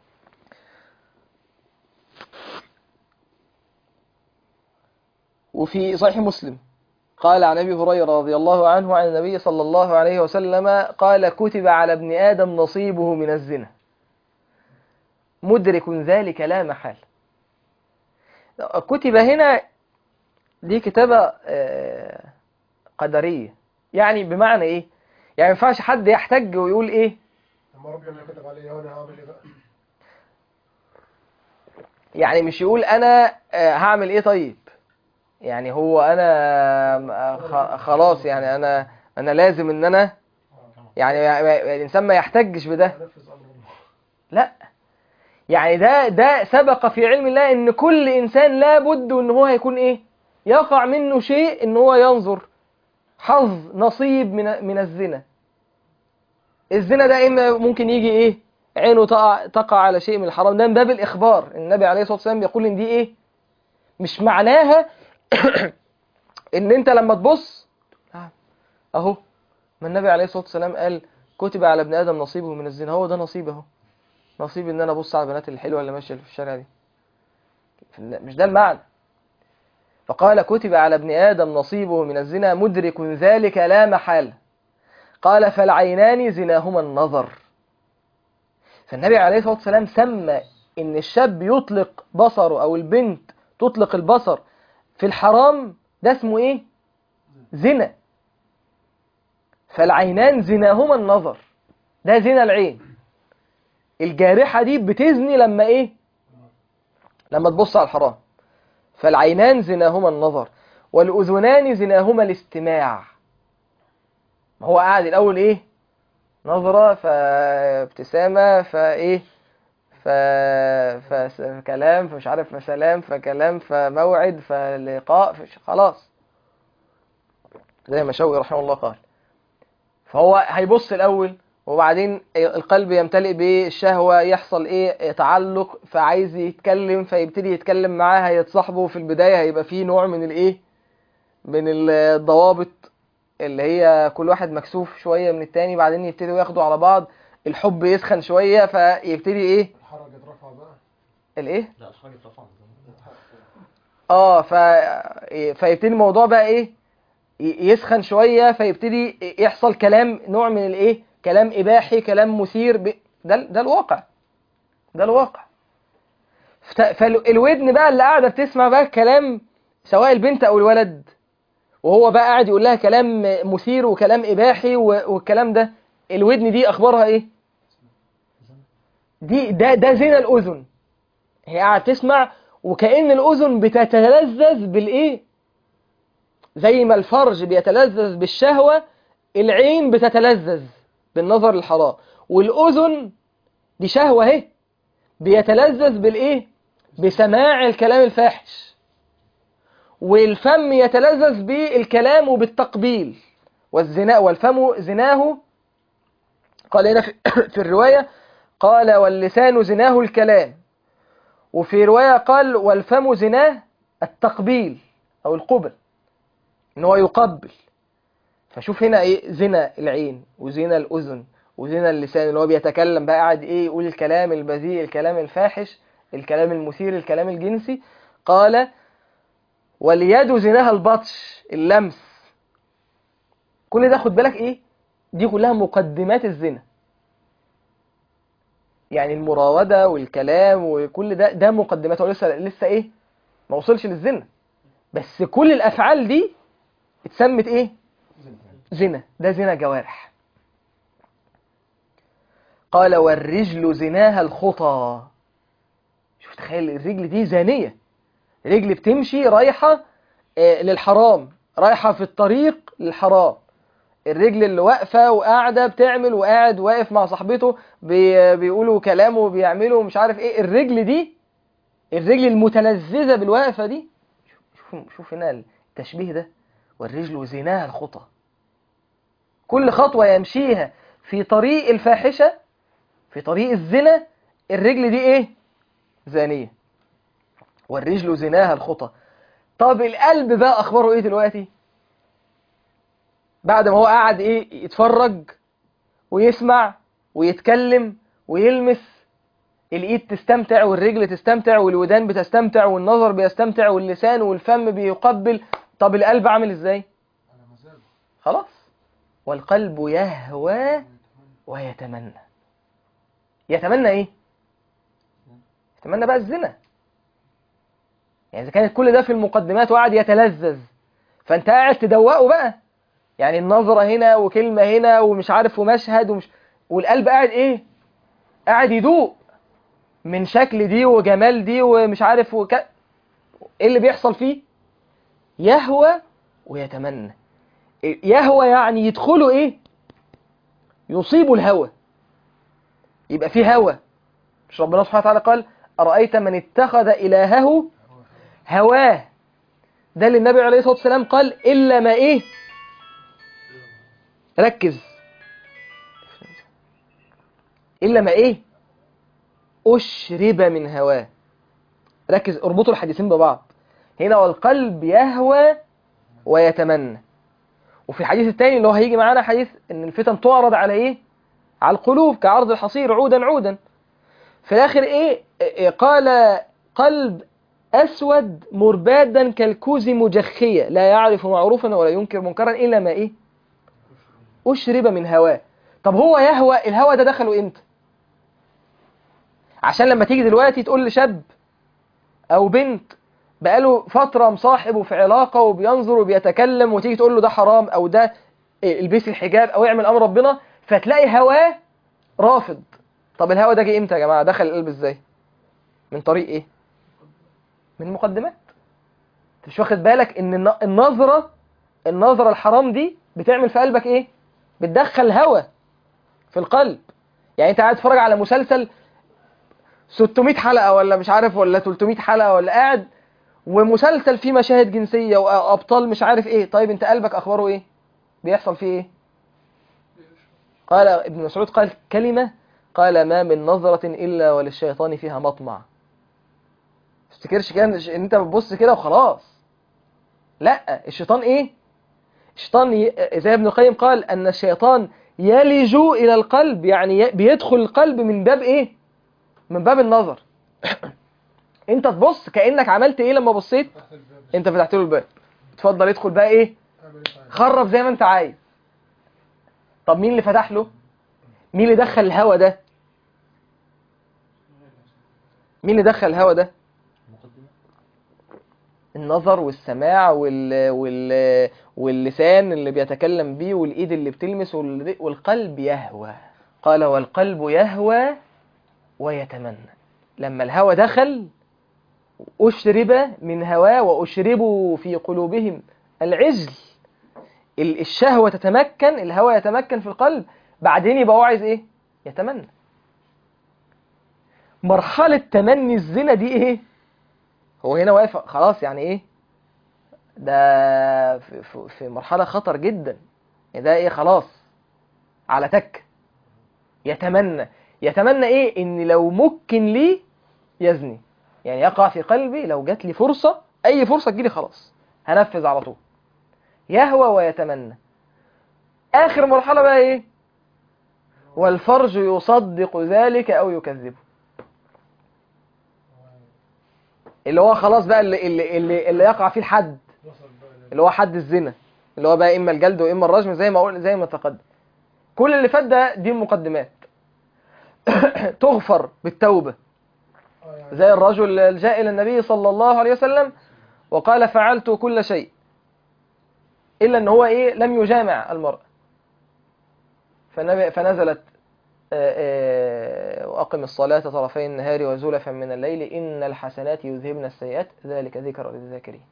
وفي صحيح مسلم قال عن ابي هريره رضي الله عنه عن النبي صلى الله عليه وسلم قال كتب على ابن ادم نصيبه من الزنا مدرك ذلك لا محال كتب هنا دي كتابة آه، قدرية يعني بمعنى ايه يعني ما ينفعش حد يحتج ويقول ايه لما ربنا كتب عليا وانا هعمل ايه بقى؟ يعني مش يقول انا آه، هعمل ايه طيب يعني هو انا آه، خ- خلاص يعني انا انا لازم ان انا يعني الانسان ما يحتجش بده انفذ امر الله لا يعني ده ده سبق في علم الله ان كل انسان لابد ان هو هيكون ايه يقع منه شيء ان هو ينظر حظ نصيب من من الزنا الزنا ده اما ممكن يجي ايه عينه تقع تقع على شيء من الحرام ده من باب الاخبار النبي عليه الصلاه والسلام بيقول ان دي ايه مش معناها ان انت لما تبص اهو ما النبي عليه الصلاه والسلام قال كتب على ابن ادم نصيبه من الزنا هو ده نصيب اهو نصيب ان انا ابص على البنات الحلوه اللي ماشيه في الشارع دي مش ده المعنى فقال كتب على ابن ادم نصيبه من الزنا مدرك ذلك لا محاله قال فالعينان زناهما النظر فالنبي عليه الصلاه والسلام سمى ان الشاب يطلق بصره او البنت تطلق البصر في الحرام ده اسمه ايه زنا فالعينان زناهما النظر ده زنا العين الجارحة دي بتزني لما ايه لما تبص على الحرام فالعينان زناهما النظر والأذنان زناهما الاستماع ما هو قاعد الأول ايه نظرة فابتسامة فايه ف... فكلام فمش عارف فسلام فكلام فموعد فلقاء فش... خلاص زي ما شوقي رحمه الله قال فهو هيبص الأول وبعدين القلب يمتلئ بالشهوة يحصل ايه تعلق فعايز يتكلم فيبتدي يتكلم معاه هيتصاحبه في البداية هيبقى فيه نوع من الايه من الضوابط اللي هي كل واحد مكسوف شوية من التاني بعدين يبتدوا ياخدوا على بعض الحب يسخن شوية فيبتدي ايه الحرج اترفع بقى الايه لا الحاجة اترفع اه ف... فيبتدي الموضوع بقى ايه ي- يسخن شوية فيبتدي يحصل كلام نوع من الايه كلام اباحي كلام مثير ب... ده ده الواقع ده الواقع فت- فالودن بقى اللي قاعده بتسمع بقى الكلام سواء البنت او الولد وهو بقى قاعد يقول لها كلام مثير وكلام اباحي و- والكلام ده الودن دي اخبارها ايه دي ده ده زنا الاذن هي قاعده تسمع وكأن الاذن بتتلذذ بالايه زي ما الفرج بيتلذذ بالشهوة العين بتتلذذ بالنظر الحرام والأذن دي شهوة اهي بيتلذذ بالإيه؟ بسماع الكلام الفاحش والفم يتلذذ بالكلام وبالتقبيل والزنا والفم زناه قال هنا في, في الرواية قال واللسان زناه الكلام وفي رواية قال والفم زناه التقبيل أو القبل ان هو يقبل فشوف هنا ايه زنا العين وزنا الاذن وزنا اللسان اللي هو بيتكلم بقى قاعد ايه يقول الكلام البذيء الكلام الفاحش الكلام المثير الكلام الجنسي قال واليد زناها البطش اللمس كل ده خد بالك ايه دي كلها مقدمات الزنا يعني المراودة والكلام وكل ده ده مقدمات هو لسه لسه ايه ما وصلش للزنا بس كل الافعال دي اتسمت ايه زنا ده زنا جوارح قال والرجل زناها الخطى شوف تخيل الرجل دي زانية رجل بتمشي رايحة آه، للحرام رايحة في الطريق للحرام الرجل اللي واقفة وقاعدة بتعمل وقاعد واقف مع صاحبته بي بيقولوا كلامه وبيعملوا مش عارف ايه الرجل دي الرجل المتلذذة بالوقفة دي شوف شوف هنا التشبيه ده والرجل زناها الخطى كل خطوة يمشيها في طريق الفاحشة في طريق الزنا الرجل دي ايه زانية والرجل زناها الخطى طب القلب بقى اخباره ايه دلوقتي بعد ما هو قاعد ايه يتفرج ويسمع ويتكلم ويلمس الايد تستمتع والرجل تستمتع والودان بتستمتع والنظر بيستمتع واللسان والفم بيقبل طب القلب عامل ازاي على مزاجه خلاص والقلب يهوى ويتمنى يتمنى ايه يتمنى بقى الزنا يعني اذا كانت كل ده في المقدمات وقعد يتلذذ فانت قاعد تدوقه بقى يعني النظرة هنا وكلمة هنا ومش عارف ومشهد ومش والقلب قاعد ايه قاعد يدوق من شكل دي وجمال دي ومش عارف وك... ايه اللي بيحصل فيه يهوى ويتمنى يهوى يعني يدخله ايه يصيب الهوى يبقى فيه هوى مش ربنا سبحانه وتعالى قال أرأيت من اتخذ إلهه هواه ده اللي النبي عليه الصلاة والسلام قال إلا ما إيه ركز إلا ما إيه أشرب من هواه ركز اربطوا الحديثين ببعض هنا والقلب يهوى ويتمنى وفي الحديث الثاني اللي هو هيجي معانا حديث ان الفتن تعرض على ايه على القلوب كعرض الحصير عودا عودا في الاخر ايه إيه قال قلب اسود مربادا كالكوز مجخية لا يعرف معروفا ولا ينكر منكرا الا ما ايه اشرب من هواه طب هو يهوى الهوى ده دخله امتى عشان لما تيجي دلوقتي تقول لشاب او بنت بقاله فترة مصاحب في علاقة وبينظر وبيتكلم وتيجي تقول له ده حرام او ده إيه، البسي الحجاب او اعمل امر ربنا فتلاقي هواه رافض طب الهوى ده جه امتى يا جماعة دخل القلب ازاي من طريق ايه من المقدمات انت مش واخد بالك ان الن- النظرة النظرة الحرام دي بتعمل في قلبك ايه بتدخل هوى في القلب يعني انت قاعد تتفرج على مسلسل 600 حلقة ولا مش عارف ولا 300 حلقة ولا قاعد ومسلسل فيه مشاهد جنسية وأبطال مش عارف ايه طيب انت قلبك اخباره ايه بيحصل فيه ايه قال ابن مسعود قال كلمة قال ما من نظرة إلا وللشيطان فيها مطمع تفتكرش كده ان انت بتبص كده وخلاص لا الشيطان ايه الشيطان ي... زي ابن القيم قال ان الشيطان يلج الى القلب يعني ي- بيدخل القلب من باب ايه من باب النظر انت تبص كانك عملت ايه لما بصيت تحت الباب انت فتحت له الباب اتفضل ادخل بقى ايه اعمل ايه طيب خرب زي ما انت عايز طب مين اللي فتح له مين اللي دخل الهوا ده مين اللي دخل الهوا ده النظر والسماع وال... وال... واللسان اللي بيتكلم بيه والايد اللي بتلمس وال... والقلب يهوى قال والقلب يهوى ويتمنى لما الهوى دخل أشرب من هواه وأشربوا في قلوبهم العجل ال- الشهوة تتمكن الهوى يتمكن في القلب بعدين يبقى هو عايز ايه يتمنى مرحلة تمني الزنا دي ايه هو هنا واقف خلاص يعني ايه ده في, في, في مرحلة خطر جدا يعني ده ايه خلاص على تك يتمنى يتمنى ايه ان لو ممكن لي يزني يعني يقع في قلبي لو جات لي فرصة اي فرصة تجيلي خلاص هنفذ على طول يهوى ويتمنى اخر مرحلة بقى ايه والفرج يصدق ذلك او يكذبه اللي هو خلاص بقى اللي, اللي, اللي, اللي يقع فيه الحد وصل بقى لل- اللي هو حد الزنا اللي هو بقى اما الجلد واما الرجم زي ما قلنا زي ما تقدم كل اللي فات ده دي المقدمات تغفر بالتوبة اه يعني زي الرجل الجاء إلى النبي صلى الله عليه وسلم وقال فعلت كل شيء إلا أن هو إيه لم يجامع المرأة فنب- فنزلت آه، آه، وأقم الصلاة طرفي النهار وزلفا من الليل إن الحسنات يذهبن السيئات ذلك ذكر للذاكرين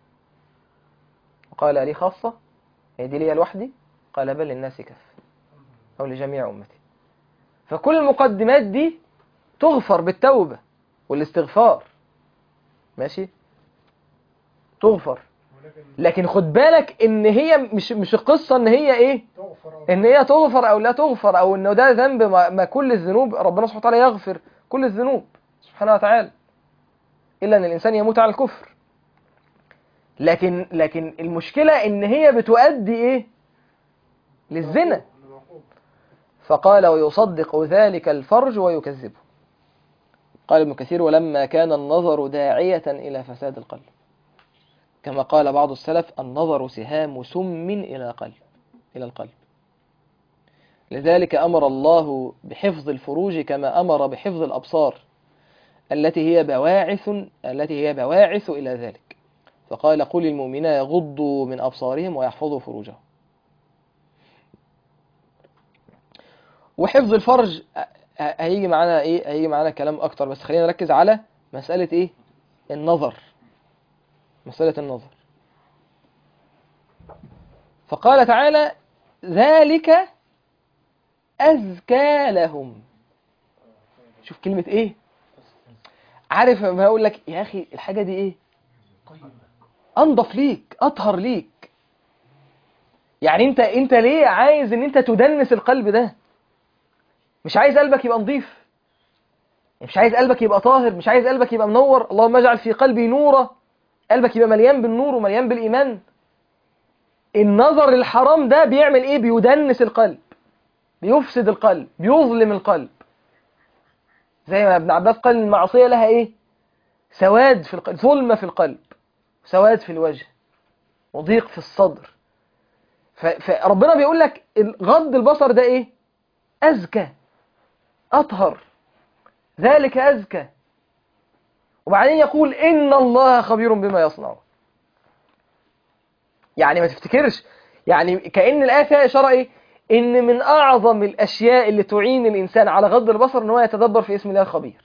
وقال لي خاصة هي دي لي لوحدي قال بل للناس كف أو لجميع أمتي فكل المقدمات دي تغفر بالتوبة والاستغفار ماشي تغفر ولكن لكن خد بالك ان هي مش مش القصة ان هي ايه تغفر أو ان هي تغفر او لا تغفر او انه ده ذنب ما, ما كل الذنوب ربنا سبحانه وتعالى يغفر كل الذنوب سبحانه وتعالى الا ان الانسان يموت على الكفر لكن لكن المشكلة ان هي بتؤدي ايه للزنا للعقوبة. فقال ويصدق ذلك الفرج ويكذبه قال ابن كثير ولما كان النظر داعية إلى فساد القلب كما قال بعض السلف النظر سهام سم إلى قلب إلى القلب لذلك أمر الله بحفظ الفروج كما أمر بحفظ الأبصار التي هي بواعث التي هي بواعث إلى ذلك فقال قل للمؤمنين يغضوا من أبصارهم ويحفظوا فروجهم وحفظ الفرج ه- ه- هيجي معانا ايه هيجي معانا كلام اكتر بس خلينا نركز على مسألة ايه النظر مسألة النظر فقال تعالى ذلك أزكى لهم شوف كلمة ايه عارف ما اقول لك يا اخي الحاجة دي ايه انضف ليك اطهر ليك يعني انت انت ليه عايز ان انت تدنس القلب ده مش عايز قلبك يبقى نظيف مش عايز قلبك يبقى طاهر مش عايز قلبك يبقى منور اللهم اجعل في قلبي نورا قلبك يبقى مليان بالنور ومليان بالإيمان النظر الحرام ده بيعمل ايه بيدنس القلب بيفسد القلب بيظلم القلب زي ما ابن عباس قال المعصية لها ايه سواد في القلب ظلمة في القلب سواد في الوجه وضيق في الصدر ف- فربنا بيقول لك غض البصر ده ايه أزكى أطهر ذلك أزكى وبعدين يقول إن الله خبير بما يصنعون يعني ما تفتكرش يعني كأن الآية فيها إشارة إيه إن من أعظم الأشياء اللي تعين الإنسان على غض البصر إن هو يتدبر في اسم الله الخبير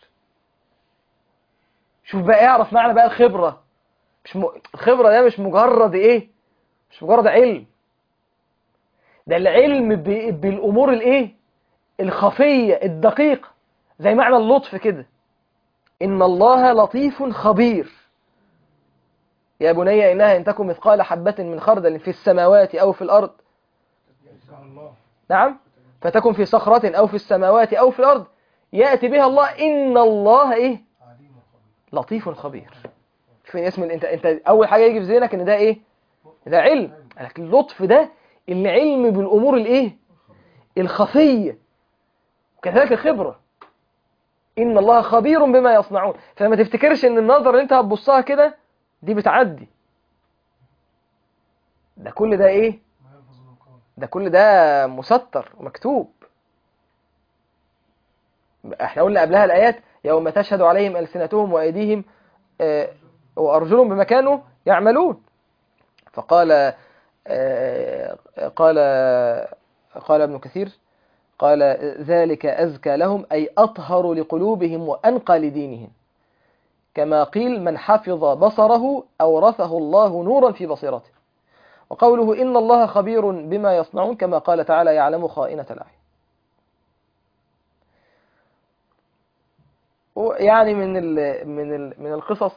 شوف بقى اعرف معنى بقى الخبرة مش م... الخبرة ده مش مجرد إيه مش مجرد علم ده العلم ب... بالأمور الإيه الخفية الدقيقة زي معنى اللطف كده إن الله لطيف خبير يا بني إنها إن تكن مثقال حبة من خردل في السماوات أو في الأرض يسمع الله نعم فتكن في صخرة أو في السماوات أو في الأرض يأتي بها الله إن الله إيه عليم خبير لطيف خبير فين اسم ال- انت انت اول حاجه يجي في ذهنك ان ده ايه ده علم لكن اللطف ده العلم بالامور الايه الخفيه وكذلك الخبره ان الله خبير بما يصنعون فما تفتكرش ان النظر اللي انت هتبصها كده دي بتعدي ده كل ده ايه ما يلفظ من قول ده كل ده مستر ومكتوب احنا قلنا قبلها الآيات يوم تشهد عليهم ألسنتهم وأيديهم آه، وأرجلهم بما كانوا يعملون فقال آه، قال قال ابن كثير قال ذلك أزكى لهم أي أطهر لقلوبهم وأنقى لدينهم كما قيل من حفظ بصره أورثه الله نورا في بصيرته وقوله إن الله خبير بما يصنعون كما قال تعالى يعلم خائنة الأعين يعني من ال من ال من القصص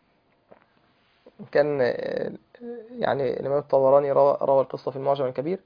كان آه، يعني الإمام الطبراني روى, روى القصة في المعجم الكبير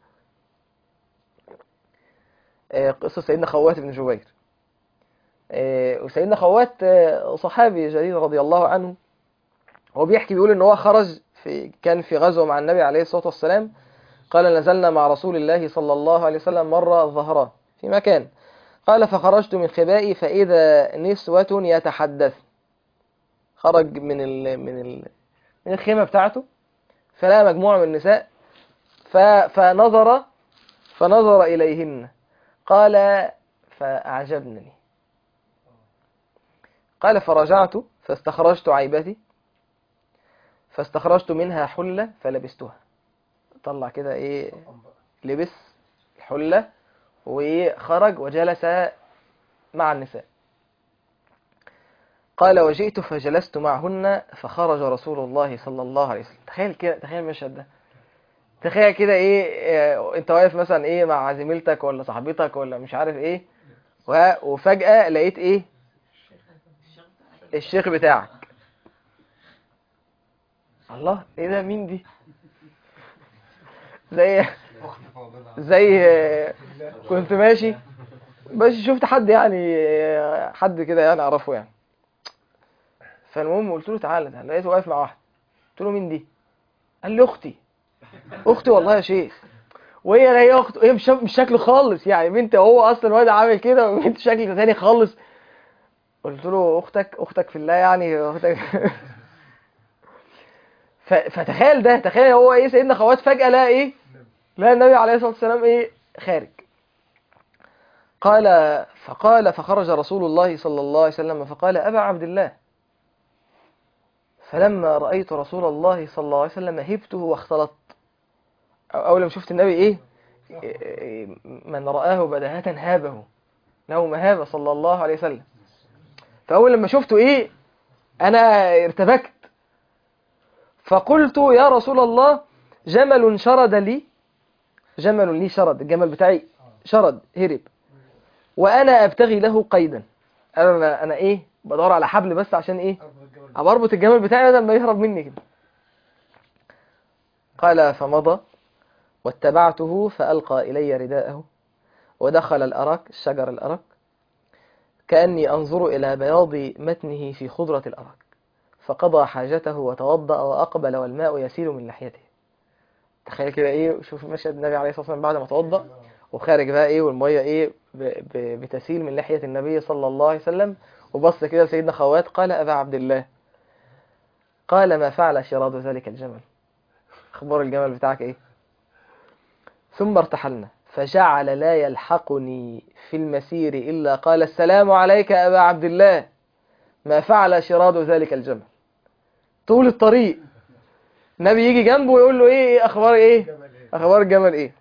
آه، قصة سيدنا خوات بن جبير آه، وسيدنا خوات آه، صحابي جليل رضي الله عنه هو بيحكي بيقول ان هو خرج في كان في غزوة مع النبي عليه الصلاة والسلام قال نزلنا مع رسول الله صلى الله عليه وسلم مرة الظهران في مكان قال فخرجت من خبائي فإذا نسوة يتحدث خرج من ال من ال من الخيمة بتاعته فلقى مجموعة من النساء ف فنظر فنظر إليهن قال فأعجبنني قال فرجعت فاستخرجت عيبتي فاستخرجت منها حلة فلبستها طلع كده ايه لبس الحلة وخرج وجلس مع النساء قال وجئت فجلست معهن فخرج رسول الله صلى الله عليه وسلم تخيل كده تخيل المشهد ده تخيل كده ايه آه، انت واقف مثلا ايه مع زميلتك ولا صاحبتك ولا مش عارف ايه و- وفجأة لقيت ايه الشيخ بتاعك الله ايه ده مين دي زي زي آه، كنت ماشي بس شفت حد يعني آه، حد كده يعني اعرفه يعني فالمهم قلت له تعالى تعالى لقيته واقف مع واحد قلت له مين دي قال لي اختي اختي والله يا شيخ وهي لا هي اخته هي مش مش شكله خالص يعني بنت هو اصلا واد عامل كده وبنت شكل تاني خالص قلت له اختك اختك في الله يعني اختك ف... فتخيل ده تخيل هو ايه سيدنا خوات فجأة لقى ايه لقى النبي عليه الصلاة والسلام ايه خارج قال فقال فخرج رسول الله صلى الله عليه وسلم فقال أبا عبد الله فلما رأيت رسول الله صلى الله عليه وسلم هبته واختلطت أو- أول لما شفت النبي إيه إيه، من رآه بدهة هابه له مهابة صلى الله عليه وسلم فأول لما شفته إيه أنا ارتبكت فقلت يا رسول الله جمل شرد لي جمل لي شرد الجمل بتاعي شرد هرب وأنا أبتغي له قيدا أنا أنا إيه بدور على حبل بس عشان إيه أبقى اربط الجمل بتاعي بدل ما يهرب مني كده قال فمضى واتبعته فألقى إلي رداءه ودخل الأرك الشجر الأرك كأني أنظر إلى بياض متنه في خضرة الأرك فقضى حاجته وتوضأ وأقبل والماء يسيل من لحيته تخيل كده إيه شوف مشهد النبي عليه الصلاة والسلام بعد ما توضأ وخارج بقى إيه والمية إيه ب- ب- بتسيل من لحية النبي صلى الله عليه وسلم وبص كده سيدنا خوات قال أبا عبد الله قال ما فعل شراد ذلك الجمل اخبار الجمل بتاعك ايه ثم ارتحلنا فجعل لا يلحقني في المسير إلا قال السلام عليك أبا عبد الله ما فعل شراد ذلك الجمل طول الطريق النبي يجي جنبه ويقول له ايه إيه اخبار ايه اخبار الجمل ايه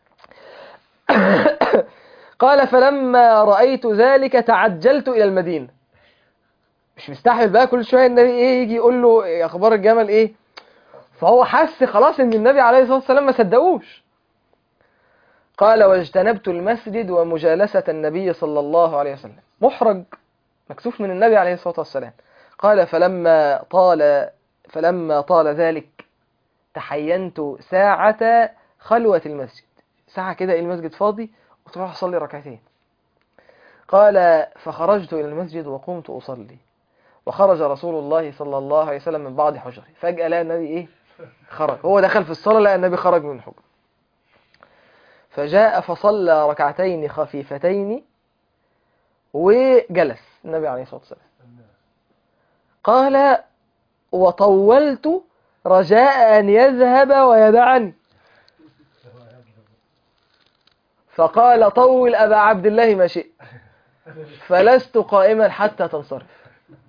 قال فلما رأيت ذلك تعجلت إلى المدينة مش مستحمل بقى كل شويه النبي ايه يجي يقول له إيه اخبار الجمل ايه فهو حس خلاص ان النبي عليه الصلاه والسلام ما صدقوش قال واجتنبت المسجد ومجالسه النبي صلى الله عليه وسلم محرج مكسوف من النبي عليه الصلاه والسلام قال فلما طال فلما طال ذلك تحينت ساعة خلوة المسجد ساعة كده المسجد فاضي وتروح أصلي ركعتين قال فخرجت إلى المسجد وقمت أصلي وخرج رسول الله صلى الله عليه وسلم من بعض حجره فجأة لقى النبي إيه خرج هو دخل في الصلاة لقى النبي خرج من الحجر فجاء فصلى ركعتين خفيفتين وجلس النبي عليه الصلاة والسلام قال وطولت رجاء أن يذهب ويدعني فقال طول أبا عبد الله ما شئت فلست قائما حتى تنصرف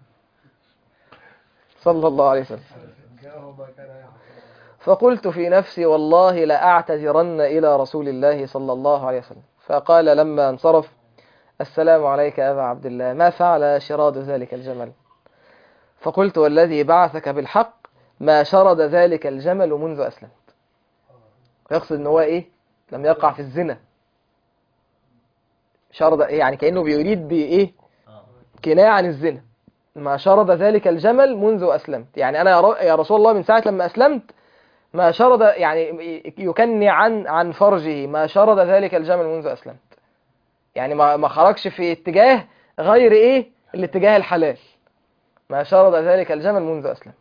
صلى الله عليه وسلم جاءه ما كان يعمل فقلت في نفسي والله لأعتذرن إلى رسول الله صلى الله عليه وسلم فقال لما انصرف السلام عليك أبا عبد الله ما فعل شراد ذلك الجمل فقلت والذي بعثك بالحق ما شرد ذلك الجمل منذ أسلمت ويقصد ان هو إيه لم يقع في الزنا شرد يعني كأنه بيريد بإيه كناية عن الزنا ما شرد ذلك الجمل منذ أسلمت يعني أنا يا ر- يا رسول الله من ساعة لما أسلمت ما شرد يعني يكني عن عن فرجه ما شرد ذلك الجمل منذ أسلمت يعني ما ما خرجش في اتجاه غير إيه الاتجاه الحلال ما شرد ذلك الجمل منذ أسلمت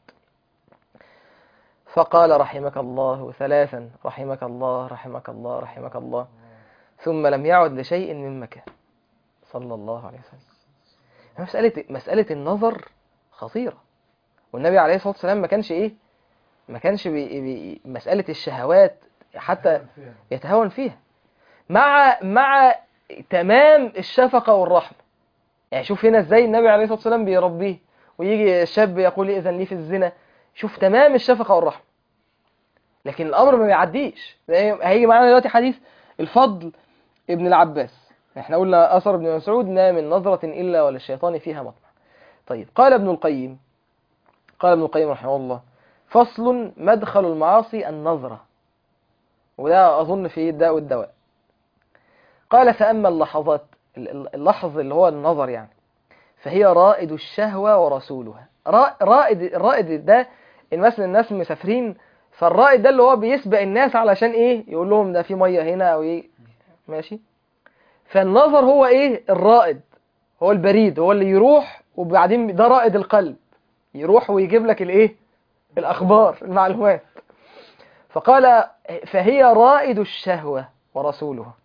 فقال رحمك الله ثلاثا رحمك الله رحمك الله رحمك الله ثم لم يعد لشيء من مكان صلى الله عليه وسلم مسألة مسألة النظر خطيرة والنبي عليه الصلاة والسلام ما كانش إيه ما كانش بي بي مسألة الشهوات حتى فيها. يتهاون فيها مع مع تمام الشفقة والرحمة يعني شوف هنا ازاي النبي عليه الصلاة والسلام بيربيه ويجي الشاب يقول إذا لي في الزنا شوف تمام الشفقة والرحمة لكن الأمر ما بيعديش زي- هيجي معانا دلوقتي حديث الفضل ابن العباس احنا قلنا أثر ابن مسعود ما من نظرة إلا وللشيطان فيها مطمع طيب قال ابن القيم قال ابن القيم رحمه الله فصل مدخل المعاصي النظرة وده أظن في الداء والدواء قال فأما اللحظات ال- ال- اللحظ اللي هو النظر يعني فهي رائد الشهوة ورسولها را- رائد الرائد ده إن مثلا الناس مسافرين فالرائد ده اللي هو بيسبق الناس علشان ايه يقول لهم ده في ميه هنا او ايه ماشي فالنظر هو ايه الرائد هو البريد هو اللي يروح وبعدين ده رائد القلب يروح ويجيب لك الايه الاخبار المعلومات فقال فهي رائد الشهوة ورسولها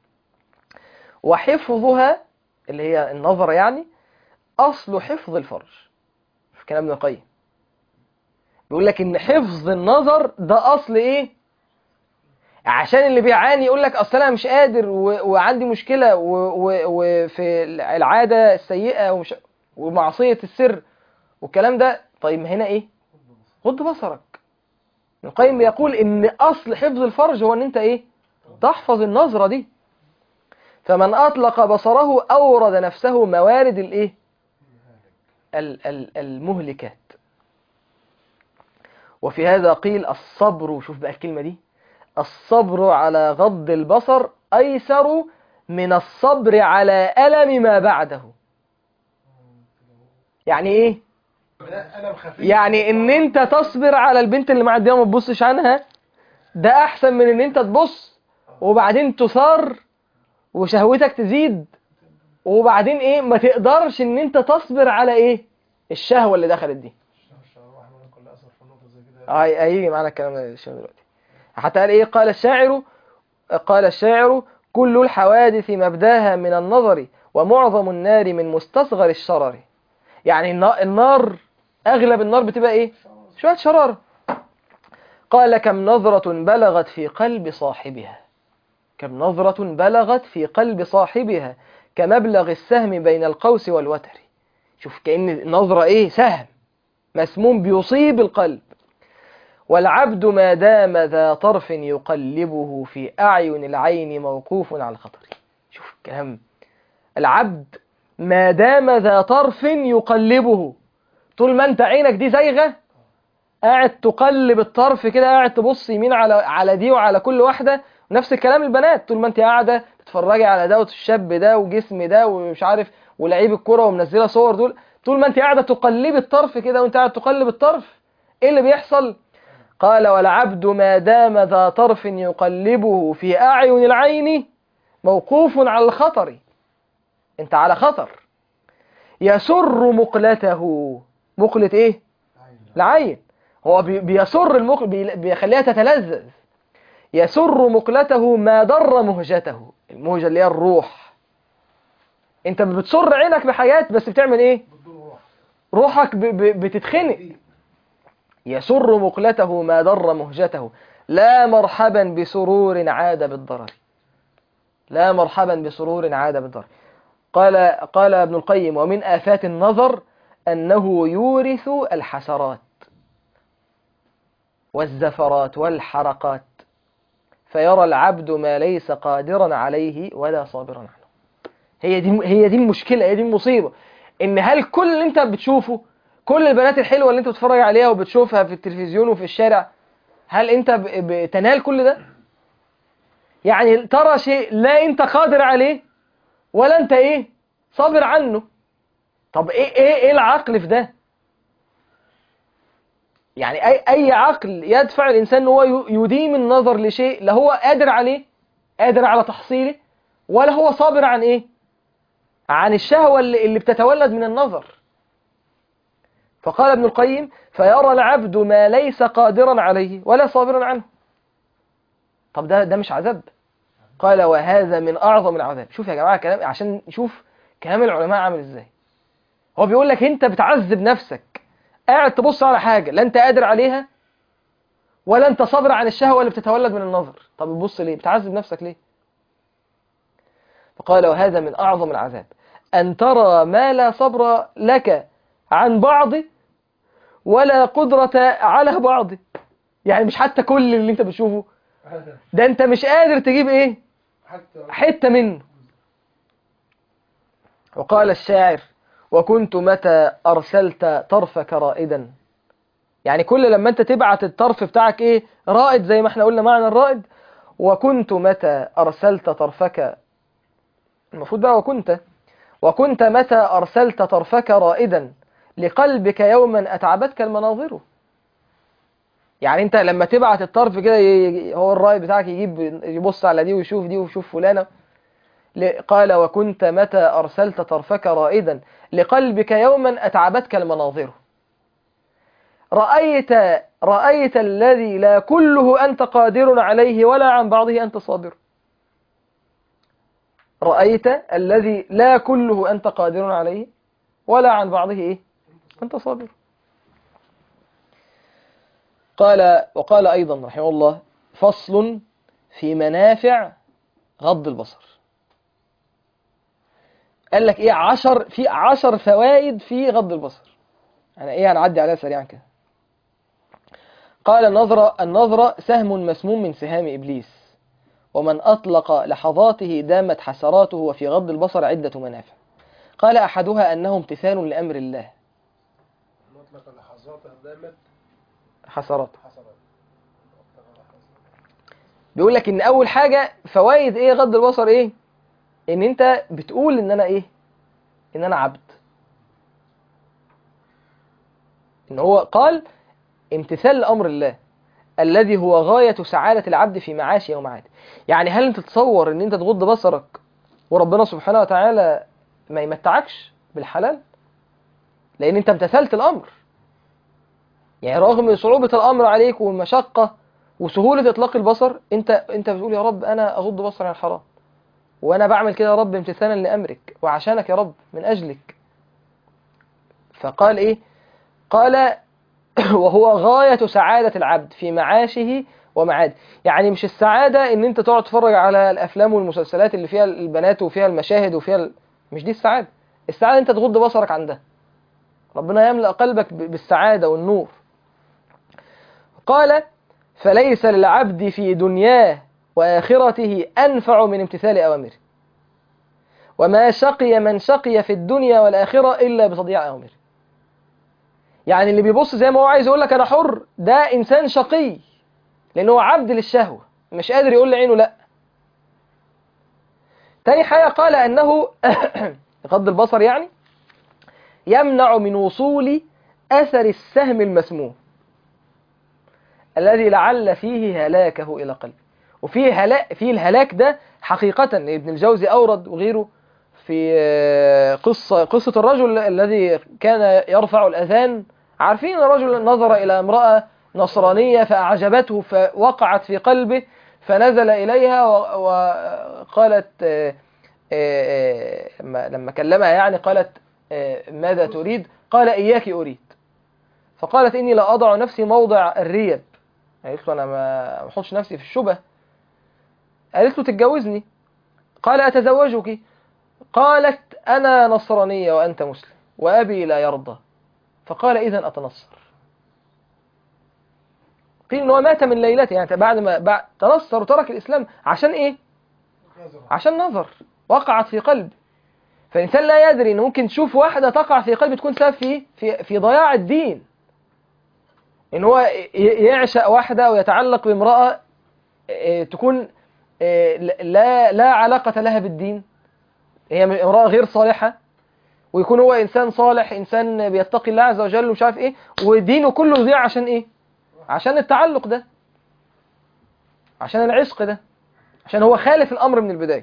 وحفظها اللي هي النظر يعني أصل حفظ الفرج في كلام ابن القيم بيقول لك إن حفظ النظر ده أصل إيه عشان اللي بيعاني يقول لك أصل أنا مش قادر و... وعندي مشكلة و... و... وفي العادة السيئة ومش... ومعصية السر والكلام ده طيب ما هنا إيه غض بصرك ابن القيم بيقول إن أصل حفظ الفرج هو إن أنت إيه تحفظ النظرة دي فمن أطلق بصره أورد نفسه موارد الإيه ال- ال- المهلكات وفي هذا قيل الصبر شوف بقى الكلمة دي الصبر على غض البصر أيسر من الصبر على ألم ما بعده يعني إيه لا ألم خفيف يعني ان انت تصبر على البنت اللي معديه وما تبصش عنها ده احسن من ان انت تبص وبعدين تثار وشهوتك تزيد وبعدين ايه ما تقدرش ان انت تصبر على ايه الشهوه اللي دخلت دي الرحمن كل أثر في النقطة زي كده هي- هيجي معانا الكلام ده الشيخ دلوقتي حتى قال ايه قال الشاعر قال الشاعر كل الحوادث مبداها من النظر ومعظم النار من مستصغر الشرر يعني النا- النار اغلب النار بتبقى ايه شويه شراره قال كم نظرة بلغت في قلب صاحبها كم نظرة بلغت في قلب صاحبها كمبلغ السهم بين القوس والوتر شوف كأن النظرة ايه سهم مسموم بيصيب القلب والعبد ما دام ذا طرف يقلبه في أعين العين موقوف على الخطر شوف الكلام العبد ما دام ذا طرف يقلبه طول ما انت عينك دي زايغة قاعد تقلب الطرف كده قاعد تبص يمين على على دي وعلى كل واحدة نفس الكلام البنات طول ما انت قاعدة تتفرجي على ده والشاب ده وجسم ده ومش عارف ولعيب الكرة ومنزله صور دول طول ما انت قاعدة تقلبي الطرف كده وانت قاعد تقلب الطرف ايه اللي بيحصل قال والعبد ما دام ذا طرف يقلبه في أعين العين موقوف على الخطر انت على خطر يسر مقلته مقلة ايه العين هو بي- بيسر المقل بي- بيخليها تتلذذ يسر مقلته ما ضر مهجته المهجة اللي هي الروح انت بتسر عينك بحاجات بس بتعمل ايه بدون روح روحك ب- ب- بتتخنق يسر مقلته ما ضر مهجته لا مرحبا بسرور عاد بالضرر لا مرحبا بسرور عاد بالضرر قال قال ابن القيم ومن آفات النظر أنه يورث الحسرات والزفرات والحرقات فيرى العبد ما ليس قادرا عليه ولا صابرا عنه هي دي هي دي المشكلة هي دي المصيبة ان هل كل اللي انت بتشوفه كل البنات الحلوة اللي انت بتتفرج عليها وبتشوفها في التلفزيون وفي الشارع هل انت ب- بتنال كل ده يعني ترى شيء لا انت قادر عليه ولا انت ايه صابر عنه طب ايه ايه ايه العقل في ده يعني اي اي عقل يدفع الانسان ان هو ي- يديم النظر لشيء لا هو قادر عليه قادر على تحصيله ولا هو صابر عن ايه عن الشهوة اللي, اللي بتتولد من النظر فقال ابن القيم فيرى العبد ما ليس قادرا عليه ولا صابرا عنه طب ده ده مش عذاب قال وهذا من اعظم العذاب شوف يا جماعه كلام عشان نشوف كلام العلماء عامل ازاي هو بيقول لك انت بتعذب نفسك قاعد تبص على حاجه لا انت قادر عليها ولا انت صابر عن الشهوه اللي بتتولد من النظر طب بتبص ليه بتعذب نفسك ليه فقال وهذا من اعظم العذاب أن ترى ما لا صبر لك عن بعض ولا قدرة على بعض يعني مش حتى كل اللي انت بتشوفه ده انت مش قادر تجيب ايه حتى حتة منه وقال الشاعر وكنت متى أرسلت طرفك رائدا يعني كل لما انت تبعت الطرف بتاعك ايه رائد زي ما احنا قلنا معنى الرائد وكنت متى أرسلت طرفك المفروض بقى وكنت وكنت متى أرسلت طرفك رائدا لقلبك يوما أتعبتك المناظر يعني انت لما تبعت الطرف كده ي- هو الرائد بتاعك يجيب يبص على دي ويشوف دي ويشوف فلانة ل- قال وكنت متى أرسلت طرفك رائدا لقلبك يوما أتعبتك المناظر رأيت رأيت الذي لا كله أنت قادر عليه ولا عن بعضه أنت صابر رأيت الذي لا كله أنت قادر عليه ولا عن بعضه إيه أنت صابر قال وقال أيضا رحمه الله فصل في منافع غض البصر قال لك إيه عشر في عشر فوائد في غض البصر أنا إيه هنعدي عليها سريعا كده قال النظرة النظرة سهم مسموم من سهام إبليس ومن أطلق لحظاته دامت حسراته وفي غض البصر عدة منافع قال أحدها أنه امتثال لأمر الله مطلق اللحظات دامت حسرات حسرات بيقول لك ان اول حاجة فوائد ايه غض البصر ايه ان انت بتقول ان انا ايه ان انا عبد ان هو قال امتثال لامر الله الذي هو غاية سعادة العبد في معاشه ومعاده يعني هل انت تتصور ان انت تغض بصرك وربنا سبحانه وتعالى ما يمتعكش بالحلال لان انت امتثلت الامر يعني رغم صعوبة الامر عليك والمشقة وسهولة إطلاق البصر أنت أنت بتقول يا رب أنا أغض بصري عن الحرام وأنا بعمل كده يا رب امتثالا لأمرك وعشانك يا رب من أجلك فقال إيه قال وهو غاية سعادة العبد في معاشه ومعاده يعني مش السعادة إن أنت تقعد تتفرج على الأفلام والمسلسلات اللي فيها البنات وفيها المشاهد وفيها ال... مش دي السعادة السعادة أنت تغض بصرك عن ده ربنا يملأ قلبك ب- بالسعادة والنور قال فليس للعبد في دنياه وآخرته أنفع من امتثال أوامره وما شقي من شقي في الدنيا والآخرة إلا بتضييع أوامره يعني اللي بيبص زي ما هو عايز يقول لك أنا حر ده إنسان شقي لأنه هو عبد للشهوة مش قادر يقول لعينه لأ تاني حاجة قال أنه غض البصر يعني يمنع من وصول أثر السهم المسموم الذي لعل فيه هلاكه إلى قلبه وفيه هلاك فيه الهلاك ده حقيقة ابن الجوزي أورد وغيره في آه، قصة قصة الرجل الذي كان يرفع الأذان عارفين الرجل نظر إلى امرأة نصرانية فأعجبته فوقعت في قلبه فنزل إليها و- وقالت آه، آه، آه، لما- لما كلمها يعني قالت آه، ماذا تريد قال إياك أريد فقالت إني لا أضع نفسي موضع الريب قالت له أنا ما ما احطش نفسي في الشبه قالت له تتجوزني قال أتزوجك قالت أنا نصرانية وأنت مسلم وأبي لا يرضى فقال إذا أتنصر قيل إن هو مات من ليلته يعني بعد ما بعد تنصر وترك الإسلام عشان إيه؟ نظرة عشان نظر وقعت في قلب فالإنسان لا يدري إن ممكن تشوف واحدة تقع في قلب تكون سبب في في في ضياع الدين إن هو ي- يعشق واحدة ويتعلق بامرأة إيه، تكون إيه، لا لا علاقة لها بالدين هي امرأة غير صالحة ويكون هو إنسان صالح إنسان بيتقي الله عز وجل ومش عارف إيه ودينه كله يضيع عشان إيه؟ عشان التعلق ده عشان العشق ده عشان هو خالف الأمر من البداية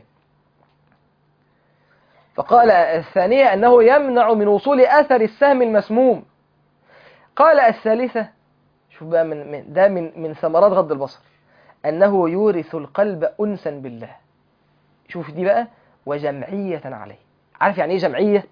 فقال الثانية أنه يمنع من وصول أثر السهم المسموم قال الثالثة شوف بقى من, من ده من من ثمرات غض البصر أنه يورث القلب أنسا بالله شوف دي بقى وجمعية عليه عارف يعني إيه جمعية؟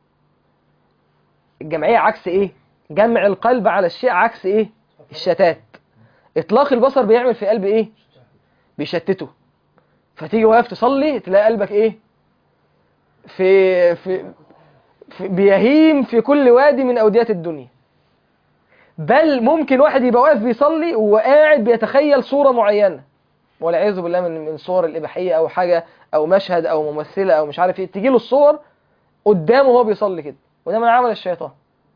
الجمعية عكس إيه؟ جمع القلب على الشيء عكس إيه؟ الشتات إطلاق البصر بيعمل في قلب إيه؟ بيشتته فتيجي واقف تصلي تلاقي قلبك إيه؟ في في, في بيهيم في كل وادي من اودية الدنيا بل ممكن واحد يبقى واقف بيصلي وقاعد بيتخيل صورة معينة والعياذ بالله من من صور الإباحية أو حاجة أو مشهد أو ممثلة أو مش عارف إيه تيجي له الصور قدامه وهو بيصلي كده وده من عمل الشيطان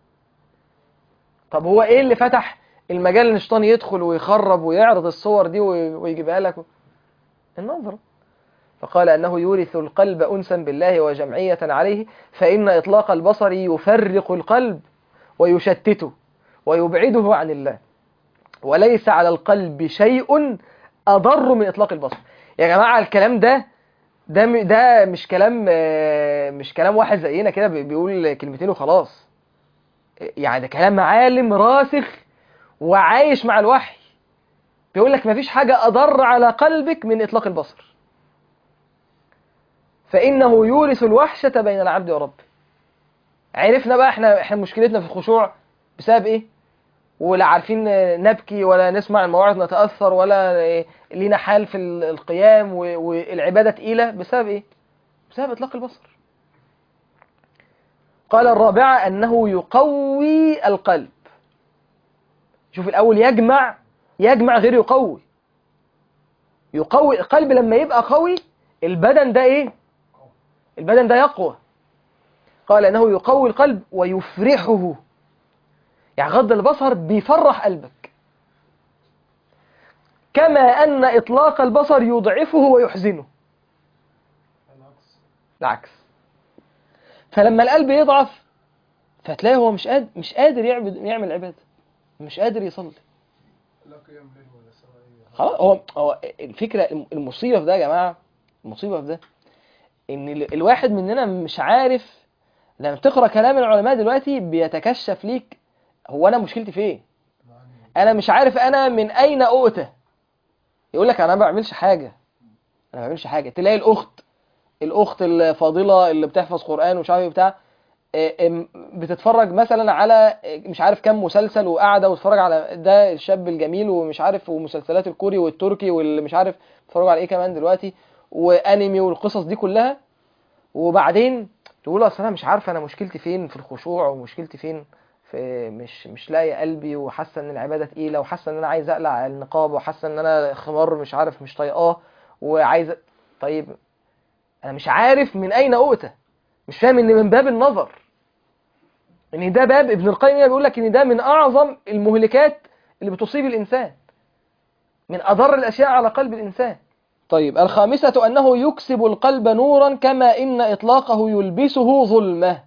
طب هو إيه اللي فتح المجال إن الشيطان يدخل ويخرب ويعرض الصور دي وي- ويجيبها لك النظرة فقال أنه يورث القلب أنسا بالله وجمعية عليه فإن إطلاق البصر يفرق القلب ويشتته ويبعده عن الله وليس على القلب شيء أضر من إطلاق البصر يا جماعة الكلام ده ده م- ده مش كلام آه، مش كلام واحد زينا كده بي- بيقول كلمتين وخلاص يعني ده كلام عالم راسخ وعايش مع الوحي بيقول لك مفيش حاجة أضر على قلبك من إطلاق البصر فإنه يورث الوحشة بين العبد وربه عرفنا بقى احنا احنا مشكلتنا في الخشوع بسبب ايه ولا عارفين نبكي ولا نسمع المواعظ نتأثر ولا لينا حال في ال- القيام و- والعبادة تقيلة بسبب ايه بسبب إطلاق البصر قال الرابعة أنه يقوي القلب شوف الأول يجمع يجمع غير يقوي يقوي القلب لما يبقى قوي البدن ده ايه البدن ده يقوى قال انه يقوي القلب ويفرحه يعني غض البصر بيفرح قلبك كما ان اطلاق البصر يضعفه ويحزنه العكس العكس فلما القلب يضعف فتلاقيه هو مش قادر مش قادر يعبد يعمل عباده مش قادر يصلي لا قيام ليل ولا سوائية خلاص هو هو الفكره المصيبه في ده يا جماعه المصيبه في ده ان ال- الواحد مننا مش عارف لما تقرا كلام العلماء دلوقتي بيتكشف ليك هو انا مشكلتي فين انا مش عارف انا من اين اؤتى يقول لك انا ما بعملش حاجه انا ما بعملش حاجه تلاقي الاخت الاخت الفاضله اللي بتحفظ قران ومش عارف ايه بتاع إيه، إم، بتتفرج مثلا على إيه، مش عارف كام مسلسل وقاعده وتتفرج على ده الشاب الجميل ومش عارف ومسلسلات الكوري والتركي واللي مش عارف بتتفرج على ايه كمان دلوقتي وانمي والقصص دي كلها وبعدين تقول اصل انا مش عارفه انا مشكلتي فين في الخشوع ومشكلتي فين في مش مش لاقي قلبي وحاسه ان العباده تقيله وحاسه ان انا عايز اقلع النقاب وحاسه ان انا خمار مش عارف مش طايقاه وعايز طيب انا مش عارف من اين اؤتى مش فاهم ان من باب النظر ان ده باب ابن القيم هنا بيقول لك ان ده من اعظم المهلكات اللي بتصيب الانسان من اضر الاشياء على قلب الانسان طيب الخامسة أنه يكسب القلب نورا كما إن إطلاقه يلبسه ظلمة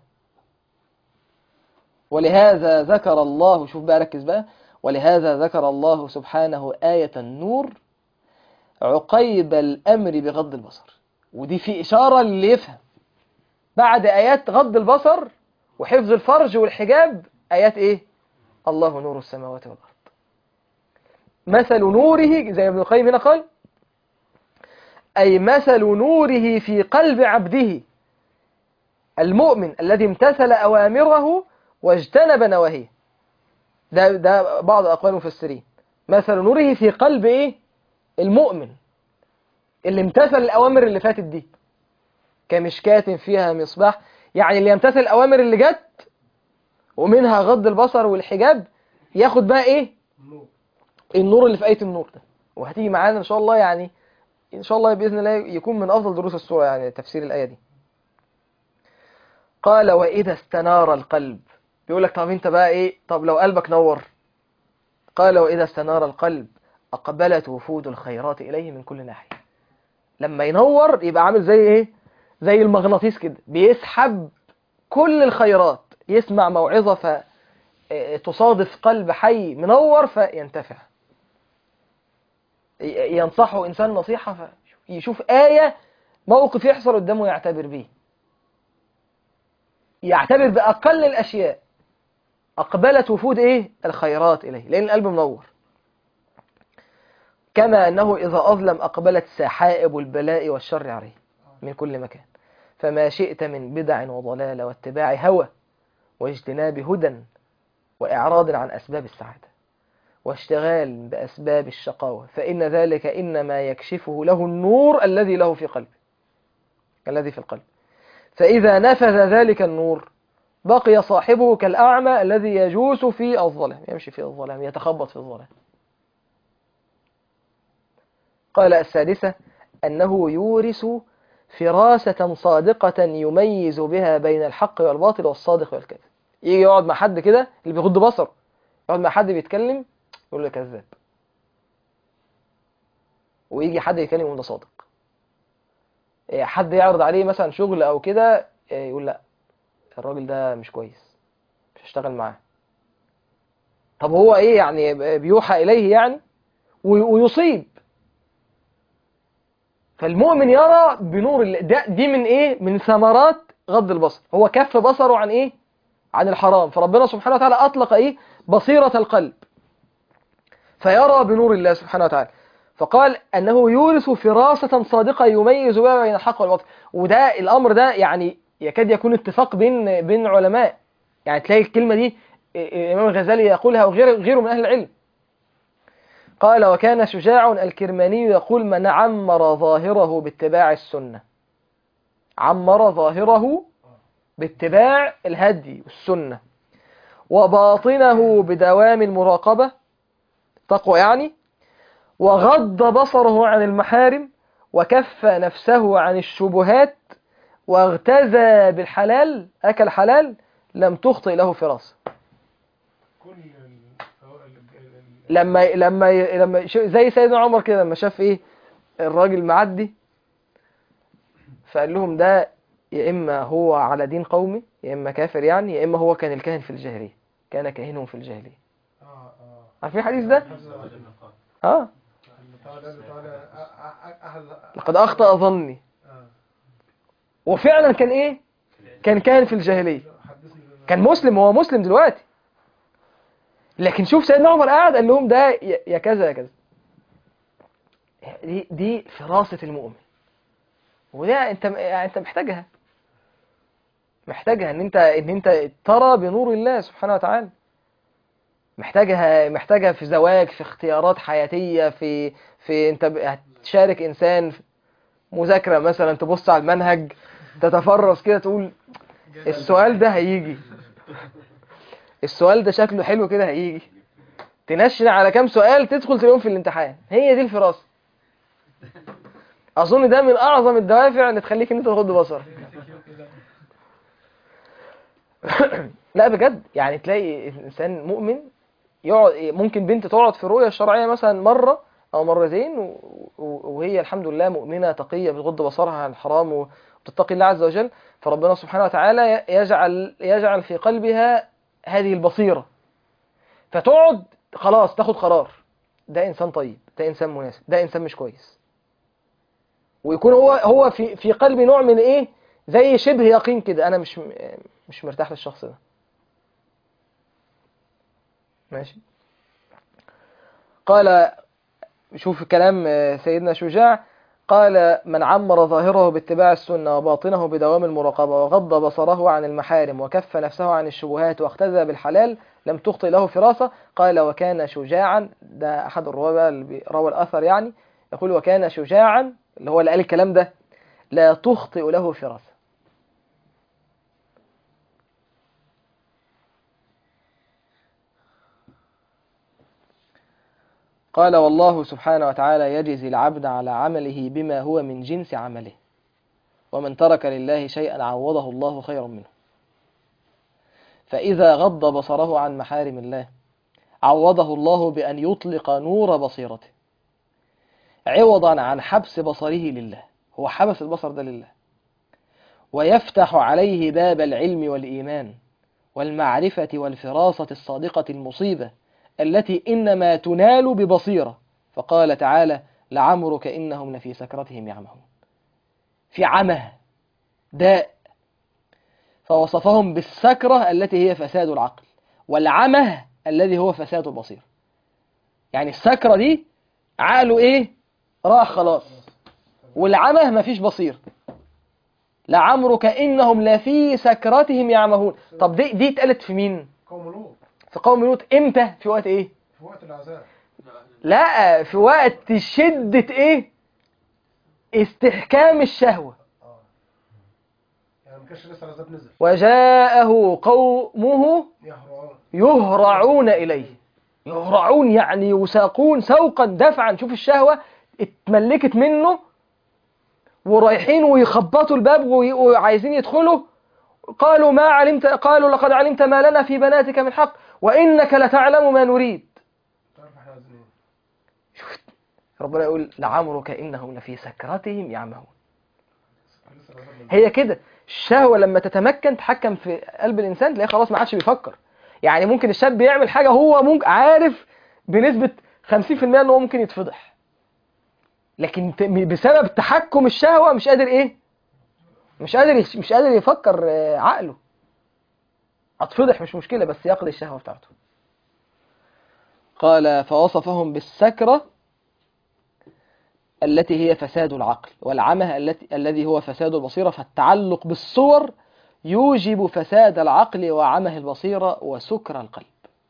ولهذا ذكر الله شوف بقى ركز بقى ولهذا ذكر الله سبحانه آية النور عقيب الأمر بغض البصر ودي في إشارة اللي يفهم بعد آيات غض البصر وحفظ الفرج والحجاب آيات إيه الله نور السماوات والأرض مثل نوره زي ابن القيم هنا قال أي مثل نوره في قلب عبده المؤمن الذي امتثل أوامره واجتنب نواهيه ده ده بعض أقوال المفسرين مثل نوره في قلب إيه المؤمن اللي امتثل الأوامر اللي فاتت دي كمشكاة فيها مصباح يعني اللي يمتثل الأوامر اللي جت ومنها غض البصر والحجاب ياخد بقى إيه النور النور اللي في آية النور ده وهتيجي معانا إن شاء الله يعني إن شاء الله بإذن الله يكون من أفضل دروس السورة يعني تفسير الآية دي قال وإذا استنار القلب بيقول لك طب أنت بقى إيه طب لو قلبك نور قال وإذا استنار القلب أقبلت وفود الخيرات إليه من كل ناحية لما ينور يبقى عامل زي إيه زي المغناطيس كده بيسحب كل الخيرات يسمع موعظة فتصادف قلب حي منور فينتفع ي- ينصحه إنسان نصيحة فيشوف آية موقف يحصل قدامه يعتبر بيه يعتبر بأقل الأشياء أقبلت وفود إيه الخيرات إليه لأن القلب منور كما أنه إذا أظلم أقبلت سحائب البلاء والشر عليه من كل مكان فما شئت من بدع وضلال واتباع هوى واجتناب هدى وإعراض عن أسباب السعادة واشتغال بأسباب الشقاوة فإن ذلك إنما يكشفه له النور الذي له في قلبه الذي في القلب فإذا نفذ ذلك النور بقي صاحبه كالأعمى الذي يجوس في الظلام يمشي في الظلام يتخبط في الظلام قال السادسة أنه يورث فراسة صادقة يميز بها بين الحق والباطل والصادق والكذب يجي يقعد مع حد كده اللي بيغض بصره يقعد مع حد بيتكلم يقول له كذاب ويجي حد يتكلم يقول ده صادق إيه، حد يعرض عليه مثلا شغل او كده إيه، يقول لا الراجل ده مش كويس مش هشتغل معاه طب هو ايه يعني بيوحى اليه يعني وي- ويصيب فالمؤمن يرى بنور الله ده دي من ايه من ثمرات غض البصر هو كف بصره عن ايه عن الحرام فربنا سبحانه وتعالى اطلق ايه بصيرة القلب فيرى بنور الله سبحانه وتعالى فقال انه يورث فراسة صادقة يميز بها بين الحق والباطل وده الامر ده يعني يكاد يكون اتفاق بين بين علماء يعني تلاقي الكلمة دي الامام الغزالي يقولها وغيره غيره من اهل العلم قال وكان شجاع الكرماني يقول من عمر ظاهره باتباع السنة عمر ظاهره باتباع الهدي والسنة وباطنه بدوام المراقبة تقوى يعني وغض بصره عن المحارم وكف نفسه عن الشبهات واغتزى بالحلال أكل حلال لم تخطئ له فراسة كل الفوائد لما لما لما شو- زي سيدنا عمر كده لما شاف ايه الراجل معدي فقال لهم ده يا اما هو على دين قومي يا اما كافر يعني يا اما هو كان الكاهن في الجاهليه كان كاهنهم في الجاهليه اه اه عارفين الحديث ده اه تعالى تعالى اهل لقد اخطا ظني اه وفعلا كان ايه كان كاهن في الجاهليه حدثني بما- كان مسلم هو مسلم دلوقتي لكن شوف سيدنا عمر قاعد قال لهم ده يا يا كذا يا كذا دي دي فراسة المؤمن وده انت يعني انت محتاجها محتاجها ان انت ان انت ترى بنور الله سبحانه وتعالى محتاجها محتاجها في زواج في اختيارات حياتية في في انت ب- هتشارك انسان في مذاكرة مثلا تبص على المنهج تتفرس كده تقول السؤال ده هيجي السؤال ده شكله حلو كده هيجي تنشن على كام سؤال تدخل تلاقيهم في الامتحان هي دي الفراسة اظن ده من اعظم الدوافع اللي تخليك ان انت تغض بصرك لا بجد يعني تلاقي الانسان مؤمن يقعد ممكن بنت تقعد في رؤية الشرعية مثلا مرة او مرتين و- و- وهي الحمد لله مؤمنة تقية بتغض بصرها عن الحرام وبتتقي الله عز وجل فربنا سبحانه وتعالى يجعل يجعل في قلبها هذه البصيرة فتقعد خلاص تاخد قرار ده انسان طيب ده انسان مناسب ده انسان مش كويس ويكون هو هو في في قلبي نوع من ايه زي شبه يقين كده انا مش مش مرتاح للشخص ده ماشي قال شوف كلام سيدنا شجاع قال من عمر ظاهره باتباع السنة وباطنه بدوام المراقبة وغض بصره عن المحارم وكف نفسه عن الشبهات واختزى بالحلال لم تخطئ له فراسة قال وكان شجاعا ده أحد الرواة بقى اللي بي- روى الأثر يعني يقول وكان شجاعا اللي هو اللي قال الكلام ده لا تخطئ له فراسة قال والله سبحانه وتعالى يجزي العبد على عمله بما هو من جنس عمله ومن ترك لله شيئا عوضه الله خيرا منه فإذا غض بصره عن محارم الله عوضه الله بأن يطلق نور بصيرته عوضا عن حبس بصره لله هو حبس البصر ده لله ويفتح عليه باب العلم والإيمان والمعرفة والفراسة الصادقة المصيبة التي إنما تنال ببصيرة فقال تعالى لعمرك إنهم لفي سكرتهم يعمهون في عمى داء فوصفهم بالسكرة التي هي فساد العقل والعمى الذي هو فساد البصير يعني السكرة دي عقله ايه راح خلاص والعمى مفيش بصير لعمرك إنهم لفي سكرتهم يعمهون طب دي دي اتقالت في مين قوم لوط في قوم لوط امتى في وقت ايه في وقت العذاب لا في وقت شدة ايه استحكام الشهوة اه يعني ما كانش لسه العذاب نزل وجاءه قومه يهرعون يهرعون إليه يهرعون يعني يساقون سوقا دفعا شوف الشهوة اتملكت منه ورايحين ويخبطوا الباب وي- وعايزين يدخلوا قالوا ما علمت قالوا لقد علمت ما لنا في بناتك من حق وإنك لتعلم ما نريد تعرف احنا عايزين ايه شفت ربنا يقول لعمرك إنهم لفي سكرتهم يعمهون كان لسه العذاب نزل هي كده الشهوة لما تتمكن تحكم في قلب الإنسان تلاقيه خلاص ما عادش بيفكر يعني ممكن الشاب يعمل حاجة هو ممكن عارف بنسبة 50% ان هو ممكن يتفضح لكن ت- بسبب تحكم الشهوة مش قادر ايه مش قادر يش- مش قادر يفكر آه، عقله هتفضح مش مشكلة بس يقضي الشهوة بتاعته قال فوصفهم بالسكرة التي هي فساد العقل والعمى التي الذي هو فساد البصيرة فالتعلق بالصور يوجب فساد العقل وعمه البصيرة وسكر القلب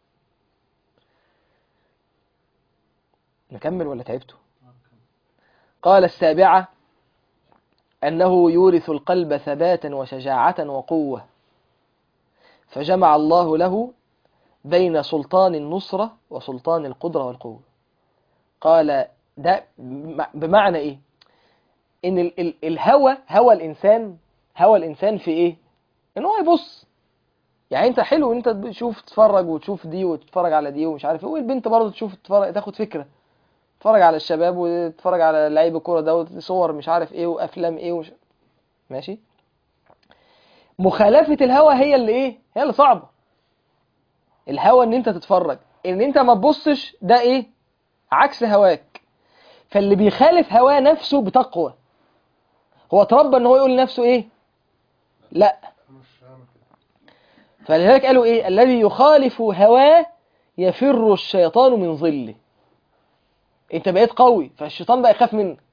نكمل ولا تعبتوا قال السابعة أنه يورث القلب ثباتا وشجاعة وقوة فجمع الله له بين سلطان النصرة وسلطان القدرة والقوة قال ده بم- بمعنى ايه ان ال ال الهوى هوى الانسان هوى الانسان في ايه ان هو يبص يعني انت حلو ان انت تشوف تتفرج وتشوف دي وتتفرج على دي ومش عارف ايه والبنت برضه تشوف تتفرج تاخد فكره تتفرج على الشباب وتتفرج على لعيب الكوره ده وصور مش عارف ايه وافلام ايه ومش ماشي مخالفه الهوى هي اللي ايه هي اللي صعبه الهوى ان انت تتفرج ان انت ما تبصش ده ايه عكس هواك فاللي بيخالف هواه نفسه بتقوى هو اتربى ان هو يقول لنفسه ايه لا مش هعمل كده فلذلك قالوا ايه الذي يخالف هواه يفر الشيطان من ظله انت بقيت قوي فالشيطان بقى يخاف منك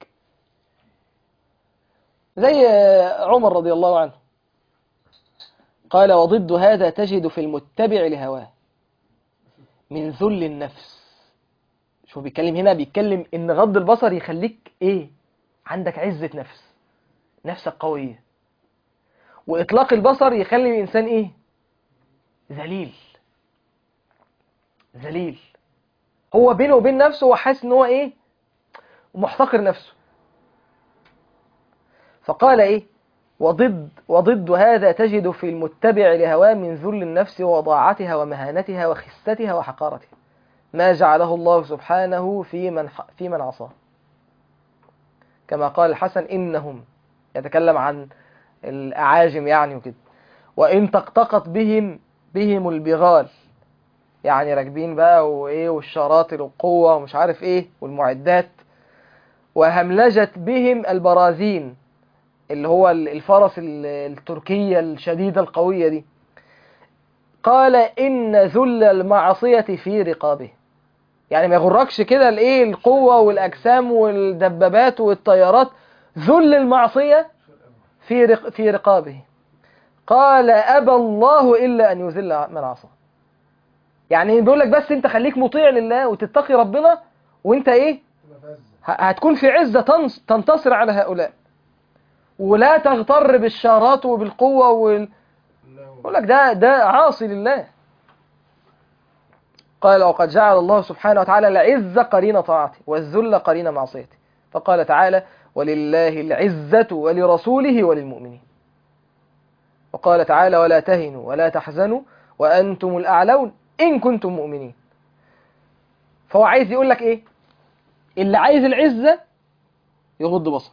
زي آه، عمر رضي الله عنه قال وضد هذا تجد في المتبع لهواه من ذل النفس شوف بيتكلم هنا بيتكلم ان غض البصر يخليك ايه عندك عزة نفس نفسك قوية واطلاق البصر يخلي الانسان ايه ذليل ذليل هو بينه وبين نفسه هو حاسس ان هو ايه محتقر نفسه فقال ايه وضد وضد هذا تجد في المتبع لهواه من ذل النفس وضاعتها ومهانتها وخستها وحقارتها ما جعله الله سبحانه في من ح- في من عصاه كما قال الحسن إنهم يتكلم عن الأعاجم يعني وكده وإن تقتقط بهم بهم البغال يعني راكبين بقى وإيه والشراطر والقوة ومش عارف إيه والمعدات وهملجت بهم البرازين اللي هو ال- الفرس ال- التركية الشديدة القوية دي قال إن ذل المعصية في رقابه يعني ما يغركش كده الايه القوة والأجسام والدبابات والطيارات ذل المعصية في رق في رقابه قال أبى الله إلا أن يذل من عصى يعني بيقول لك بس أنت خليك مطيع لله وتتقي ربنا وأنت إيه تبقى فاز ه- هتكون في عزة تنص- تنتصر على هؤلاء ولا تغتر بالشارات وبالقوة وال... لا يقول لك ده ده عاصي لله قال وقد جعل الله سبحانه وتعالى العزة قرين طاعته والذل قرين معصيته فقال تعالى ولله العزة ولرسوله وللمؤمنين وقال تعالى ولا تهنوا ولا تحزنوا وأنتم الأعلون إن كنتم مؤمنين فهو عايز يقول لك إيه اللي عايز العزة يغض بصره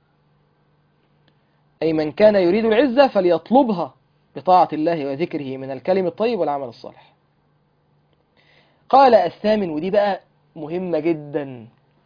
أي من كان يريد العزة فليطلبها بطاعة الله وذكره من الكلم الطيب والعمل الصالح قال الثامن ودي بقى مهمة جدا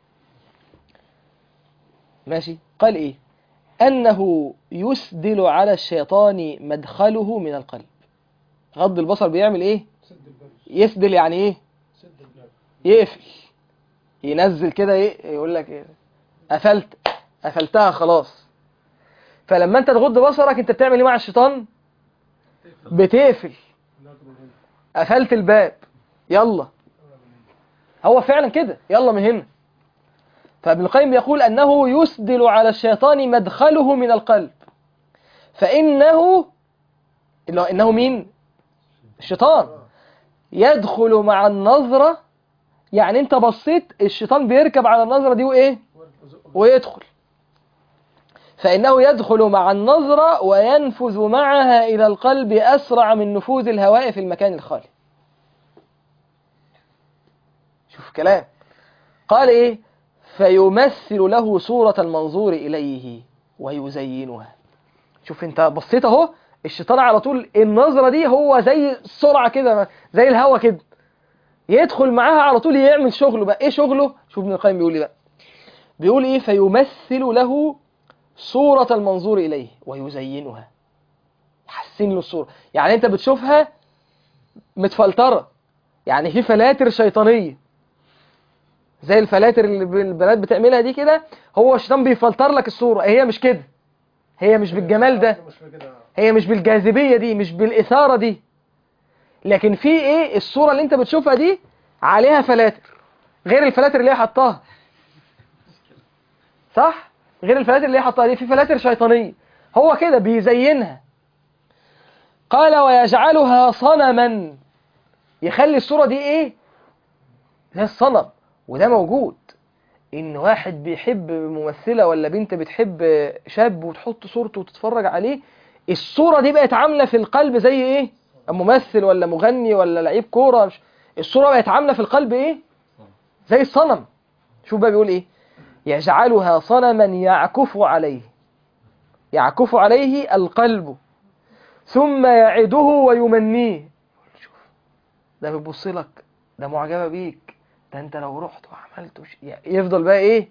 ماشي قال ايه انه يسدل على الشيطان مدخله من القلب غض البصر بيعمل ايه سد الباب يسدل يعني ايه سد الباب يقفل ينزل كده ايه يقول لك ايه قفلت قفلتها خلاص فلما انت تغض بصرك انت بتعمل ايه مع الشيطان بتقفل لا تبقى هنا قفلت الباب يلا هو فعلا كده يلا من هنا فابن القيم يقول أنه يسدل على الشيطان مدخله من القلب فإنه اللي هو إنه مين الشيطان يدخل مع النظرة يعني انت بصيت الشيطان بيركب على النظرة دي وايه ويدخل فإنه يدخل مع النظرة وينفذ معها إلى القلب أسرع من نفوذ الهواء في المكان الخالي شوف كلام قال إيه فيمثل له صورة المنظور إليه ويزينها شوف انت بصيت اهو الشيطان على طول النظرة دي هو زي السرعة كده زي الهوا كده يدخل معاها على طول يعمل شغله بقى ايه شغله شوف ابن القيم بيقول ايه بقى بيقول ايه فيمثل له صورة المنظور إليه ويزينها يحسن له الصورة يعني انت بتشوفها متفلترة يعني في فلاتر شيطانية زي الفلاتر اللي البنات بتعملها دي كده هو الشيطان بيفلتر لك الصورة هي مش كده هي مش بالجمال ده مش كده هي مش بالجاذبية دي مش بالإثارة دي لكن في ايه الصورة اللي انت بتشوفها دي عليها فلاتر غير الفلاتر اللي هي حطاها صح غير الفلاتر اللي هي حطاها دي في فلاتر شيطانية هو كده بيزينها قال ويجعلها صنما يخلي الصورة دي ايه زي الصنم وده موجود ان واحد بيحب ممثلة ولا بنت بتحب شاب وتحط صورته وتتفرج عليه الصورة دي بقت عاملة في القلب زي ايه ممثل ولا مغني ولا لعيب كورة مش- الصورة بقت عاملة في القلب ايه زي الصنم شوف بقى بيقول ايه يجعلها صنما يعكف عليه يعكف عليه القلب ثم يعده ويمنيه شوف ده بيبص لك ده معجبة بيك ده انت لو رحت وعملت وش... يفضل بقى ايه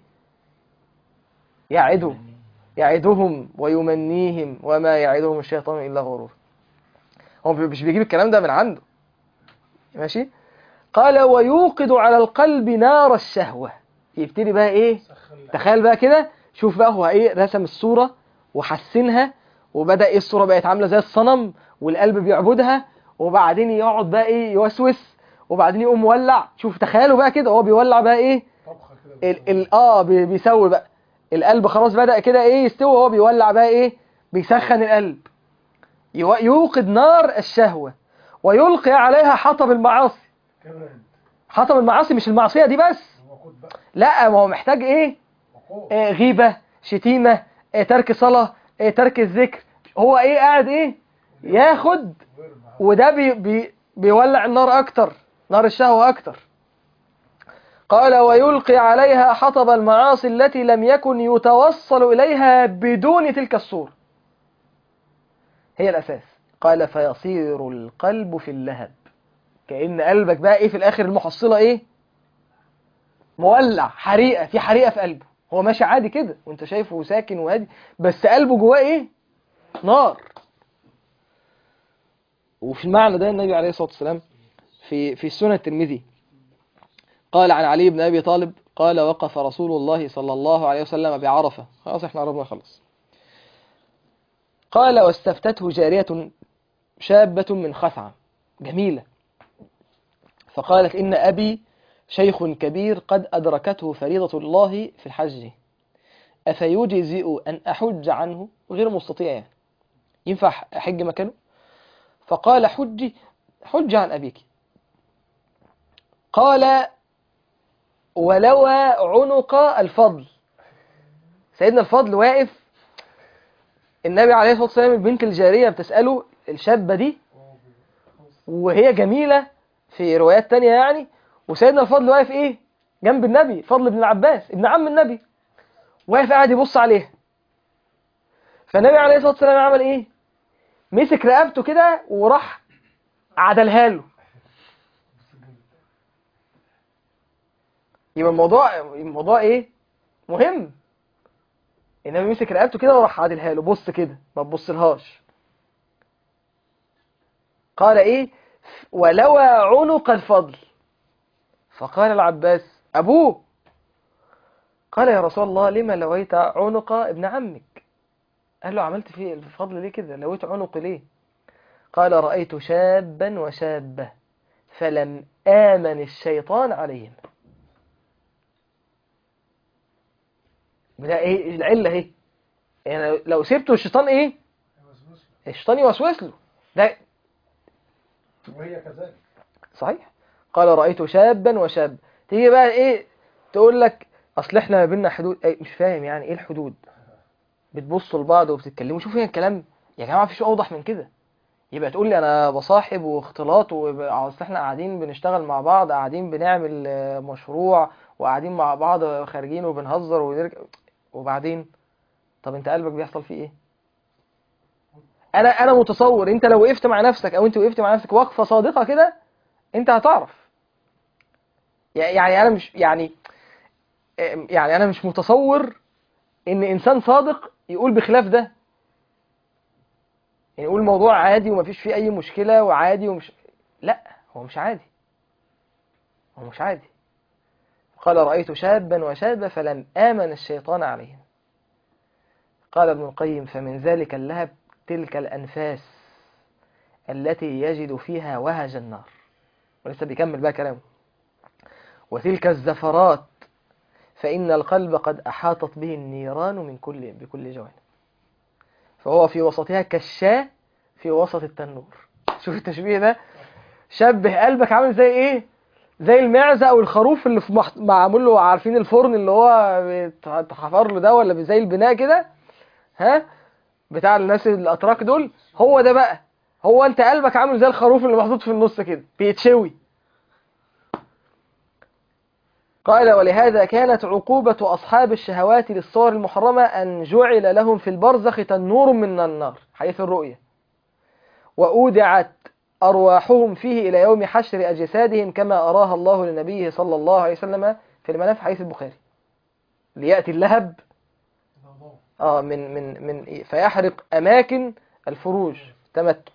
يعده يعدهم ويمنيهم وما يعدهم الشيطان الا غرور هو مش بيجيب الكلام ده من عنده ماشي قال ويوقد على القلب نار الشهوة يبتدي بقى ايه سخن تخيل بقى كده شوف بقى هو ايه رسم الصورة وحسنها وبدأ ايه الصورة بقت عاملة زي الصنم والقلب بيعبدها وبعدين يقعد بقى ايه يوسوس وبعدين يقوم مولع شوف تخيلوا بقى كده هو بيولع بقى ايه طبخه كده ال ال اه بي- بيسوي بقى القلب خلاص بدأ كده ايه يستوي وهو بيولع بقى ايه بيسخن القلب يو- يوقد نار الشهوة ويلقي عليها حطب المعاصي كمان حطب المعاصي مش المعصية دي بس وقود بقى لا ما هو محتاج ايه وقود آه، غيبة شتيمة آه، ترك صلاة آه، ترك الذكر هو ايه قاعد ايه ياخد ويرمى وده بي بي بيولع النار اكتر نار الشهوة اكتر قال ويلقي عليها حطب المعاصي التي لم يكن يتوصل اليها بدون تلك الصورة هي الاساس قال فيصير القلب في اللهب كأن قلبك بقى ايه في الاخر المحصلة ايه مولع حريقة في حريقة في قلبه هو ماشي عادي كده وانت شايفه ساكن وهادي بس قلبه جواه ايه نار وفي المعنى ده النبي عليه الصلاة والسلام في في سنة الترمذي قال عن علي بن أبي طالب قال وقف رسول الله صلى الله عليه وسلم بعرفة خلاص احنا قربنا خلاص قال واستفتته جارية شابة من خثعم جميلة فقالت إن أبي شيخ كبير قد أدركته فريضة الله في الحج أفيجزئ أن أحج عنه غير مستطيع يعني. ينفع أحج مكانه فقال حجي حج عن أبيك قال ولوى عنق الفضل سيدنا الفضل واقف النبي عليه الصلاة والسلام البنت الجارية بتسأله الشابة دي وهي جميلة في روايات تانية يعني وسيدنا الفضل واقف ايه جنب النبي فضل بن العباس ابن عم النبي واقف قاعد يبص عليها فالنبي عليه الصلاة والسلام عمل ايه مسك رقبته كده وراح عدلها له يبقى الموضوع الموضوع ايه مهم النبي مسك رقبته كده وراح عادلها له بص كده ما تبصلهاش قال ايه ولوى عنق الفضل فقال العباس ابوه قال يا رسول الله لما لويت عنق ابن عمك قال له عملت فيه الفضل ليه كده لويت عنق ليه قال رأيت شابا وشابة فلم آمن الشيطان عليهم ده ايه العلة اهي يعني لو سبته الشيطان ايه الشيطان يوسوس له ده وهي كذلك صحيح قال رأيت شابا وشاب تيجي بقى ايه تقول لك اصل احنا ما بيننا حدود ايه مش فاهم يعني ايه الحدود بتبصوا لبعض وبتتكلموا شوفوا هنا الكلام يا جماعه مفيش اوضح من كده يبقى تقول لي انا بصاحب واختلاط واصل احنا قاعدين بنشتغل مع بعض قاعدين بنعمل آه، مشروع وقاعدين مع بعض خارجين وبنهزر ونرجع وبعدين طب انت قلبك بيحصل فيه ايه انا انا متصور انت لو وقفت مع نفسك او انت وقفت مع نفسك وقفه صادقه كده انت هتعرف يعني انا مش يعني يعني انا مش متصور ان انسان صادق يقول بخلاف ده يعني يقول الموضوع عادي ومفيش فيه اي مشكله وعادي ومش لا هو مش عادي هو مش عادي قال رأيت شابا وشابة فلم آمن الشيطان عليهم قال ابن القيم فمن ذلك اللهب تلك الأنفاس التي يجد فيها وهج النار ولسه بيكمل بقى كلامه وتلك الزفرات فإن القلب قد أحاطت به النيران من كل بكل جوانب فهو في وسطها كالشاة في وسط التنور شوف التشبيه ده شبه قلبك عامل زي ايه زي المعزة او الخروف اللي في مح... معمول له عارفين الفرن اللي هو بيتحفر له ده ولا زي البناء كده ها بتاع الناس الاتراك دول هو ده بقى هو انت قلبك عامل زي الخروف اللي محطوط في النص كده بيتشوي قال ولهذا كانت عقوبة أصحاب الشهوات للصور المحرمة أن جعل لهم في البرزخ تنور من النار حيث الرؤية وأودعت أرواحهم فيه إلى يوم حشر أجسادهم كما أراها الله لنبيه صلى الله عليه وسلم في المنام في حديث البخاري ليأتي اللهب آه من من من فيحرق أماكن الفروج تمت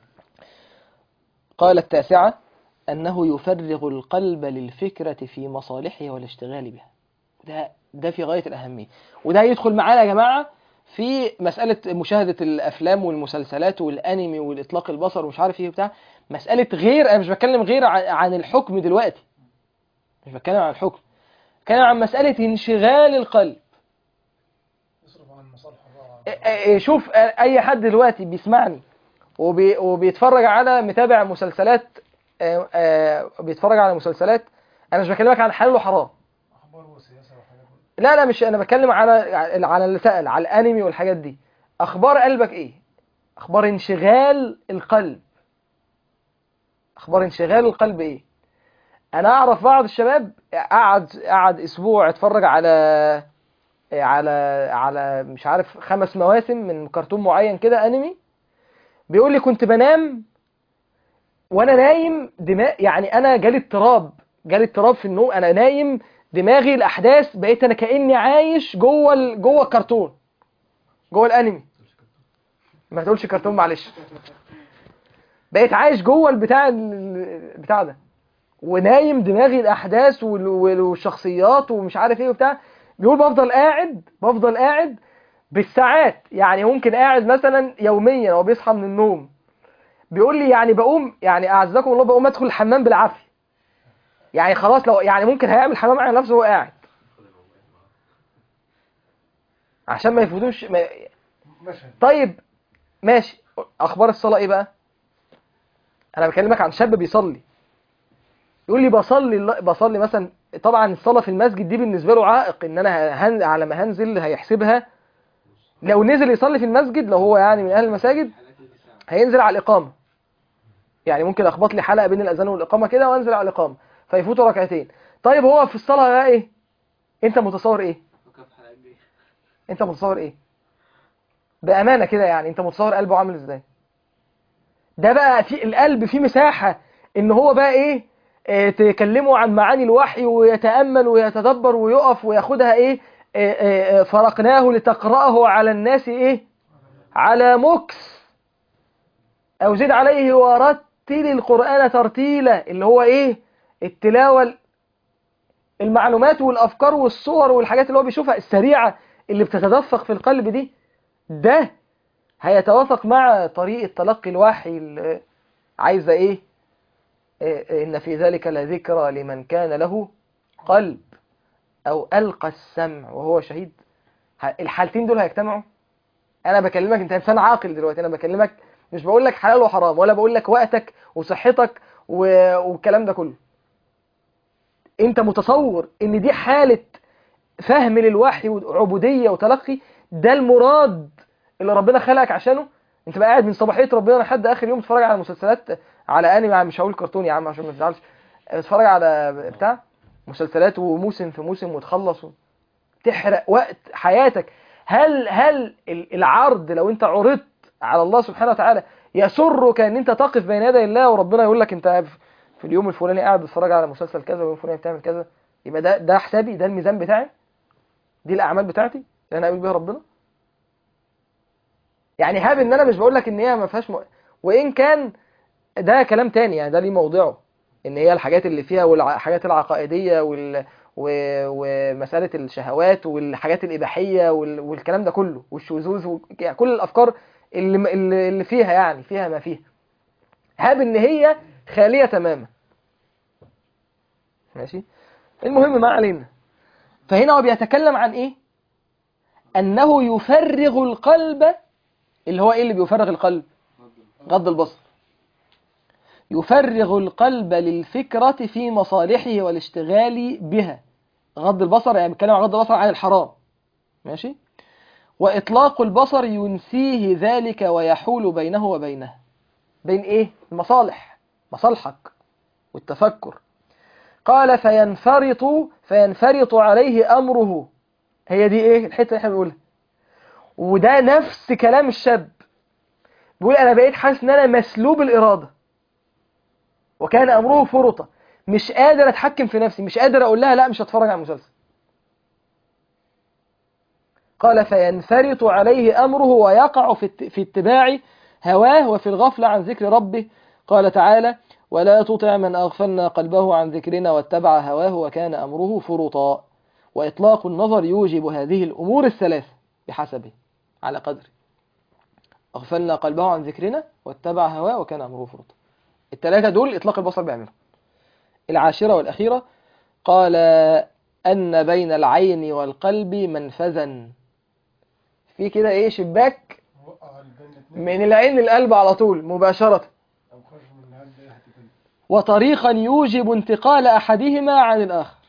قال التاسعة أنه يفرغ القلب للفكرة في مصالحه والاشتغال بها ده ده في غاية الأهمية وده يدخل معانا يا جماعة في مسألة مشاهدة الأفلام والمسلسلات والأنمي والإطلاق البصر ومش عارف إيه وبتاع مسألة غير أنا مش بتكلم غير عن الحكم دلوقتي مش بتكلم عن الحكم بتكلم عن مسألة انشغال القلب يصرف عن مصالحه شوف أي حد دلوقتي بيسمعني وبي وبيتفرج على متابع مسلسلات آه، آه، بيتفرج على مسلسلات انا مش بكلمك عن حلال وحرام اخبار وسياسه وحاجات لا لا مش انا بتكلم على على اللي سأل على الانمي والحاجات دي اخبار قلبك ايه اخبار انشغال القلب اخبار انشغال القلب ايه انا اعرف بعض الشباب قعد قعد اسبوع اتفرج على على على مش عارف خمس مواسم من كرتون معين كده انمي بيقول لي كنت بنام وانا نايم دماغ يعني انا جالي اضطراب جالي اضطراب في النوم انا نايم دماغي الاحداث بقيت انا كاني عايش جوه ال... جوه الكرتون جوه الانمي ما تقولش كرتون معلش بقيت عايش جوه البتاع البتاع ده ونايم دماغي الاحداث وال... والشخصيات ومش عارف ايه وبتاع بيقول بفضل قاعد بفضل قاعد بالساعات يعني ممكن قاعد مثلا يوميا هو بيصحى من النوم بيقول لي يعني بقوم يعني اعزكم الله بقوم ادخل الحمام بالعافيه يعني خلاص لو يعني ممكن هيعمل حمام على نفسه وهو قاعد عشان ما يفوتوش ما... مشهد طيب ماشي اخبار الصلاه ايه بقى انا بكلمك عن شاب بيصلي يقول لي بصلي بصلي مثلا طبعا الصلاه في المسجد دي بالنسبه له عائق ان انا هن... على ما هنزل هيحسبها لو نزل يصلي في المسجد لو هو يعني من اهل المساجد هينزل على الاقامه يعني ممكن اخبط لي حلقه بين الاذان والاقامه كده وانزل على الاقامه فيفوتوا ركعتين طيب هو في الصلاه بقى ايه انت متصور ايه انت متصور ايه بامانه كده يعني انت متصور قلبه عامل ازاي ده بقى في القلب فيه مساحه ان هو بقى ايه اه تكلمه عن معاني الوحي ويتامل ويتدبر ويقف وياخدها ايه اه اه فرقناه لتقراه على الناس ايه على مكس او زد عليه ورتل القران ترتيلا اللي هو ايه التلاوه المعلومات والافكار والصور والحاجات اللي هو بيشوفها السريعه اللي بتتدفق في القلب دي ده هيتوافق مع طريقه تلقي الوحي اللي عايزه ايه ان في ذلك لذكرى لمن كان له قلب او القى السمع وهو شهيد الحالتين دول هيجتمعوا انا بكلمك انت انسان عاقل دلوقتي انا بكلمك مش بقول لك حلال وحرام ولا بقول لك وقتك وصحتك و... والكلام ده كله انت متصور ان دي حالة فهم للوحي وعبودية وتلقي ده المراد اللي ربنا خلقك عشانه انت بقى قاعد من صباحيه ربنا لحد اخر يوم تتفرج على مسلسلات على انمي مش هقول كرتون يا عم عشان ما تزعلش تتفرج على بتاع مسلسلات وموسم في موسم وتخلص و... تحرق وقت حياتك هل هل ال- العرض لو انت عرضت على الله سبحانه وتعالى يسرك ان انت تقف بين يدي الله وربنا يقول لك انت في- في اليوم الفلاني قاعد بتتفرج على مسلسل كذا واليوم الفلاني بتعمل كذا يبقى ده ده حسابي ده الميزان بتاعي دي الاعمال بتاعتي اللي انا اقابل بيها ربنا يعني هاب ان انا مش بقول لك ان هي ما فيهاش م... وان كان ده كلام تاني يعني ده ليه موضعه ان هي الحاجات اللي فيها والحاجات العقائديه وال و... ومساله الشهوات والحاجات الاباحيه وال... والكلام ده كله والشذوذ و... يعني كل الافكار اللي اللي اللي فيها يعني فيها ما فيها هاب ان هي خاليه تماما ماشي المهم ما علينا فهنا هو بيتكلم عن ايه انه يفرغ القلب اللي هو ايه اللي بيفرغ القلب غض البصر يفرغ القلب للفكرة في مصالحه والاشتغال بها غض البصر يعني بيتكلم عن غض البصر عن الحرام ماشي وإطلاق البصر ينسيه ذلك ويحول بينه وبينه بين إيه؟ المصالح مصالحك والتفكر قال فينفرط فينفرط عليه أمره هي دي إيه الحتة اللي احنا بنقولها وده نفس كلام الشاب بيقول أنا بقيت حاسس إن أنا مسلوب الإرادة وكان أمره فرطة مش قادر أتحكم في نفسي مش قادر أقول لها لا مش هتفرج على المسلسل قال فينفرط عليه أمره ويقع في ات- في اتباع هواه وفي الغفلة عن ذكر ربه قال تعالى ولا تطع من أغفلنا قلبه عن ذكرنا واتبع هواه وكان أمره فرطا وإطلاق النظر يوجب هذه الأمور الثلاث بحسبه على قدره أغفلنا قلبه عن ذكرنا واتبع هواه وكان أمره فرطا الثلاثة دول إطلاق البصر بيعملهم العاشرة والأخيرة قال أن بين العين والقلب منفذا في كده إيه شباك وقع البين الاثنين من العين للقلب على طول مباشرة او خرج من الهند اي حته تانية وطريقا يوجب انتقال أحدهما عن الآخر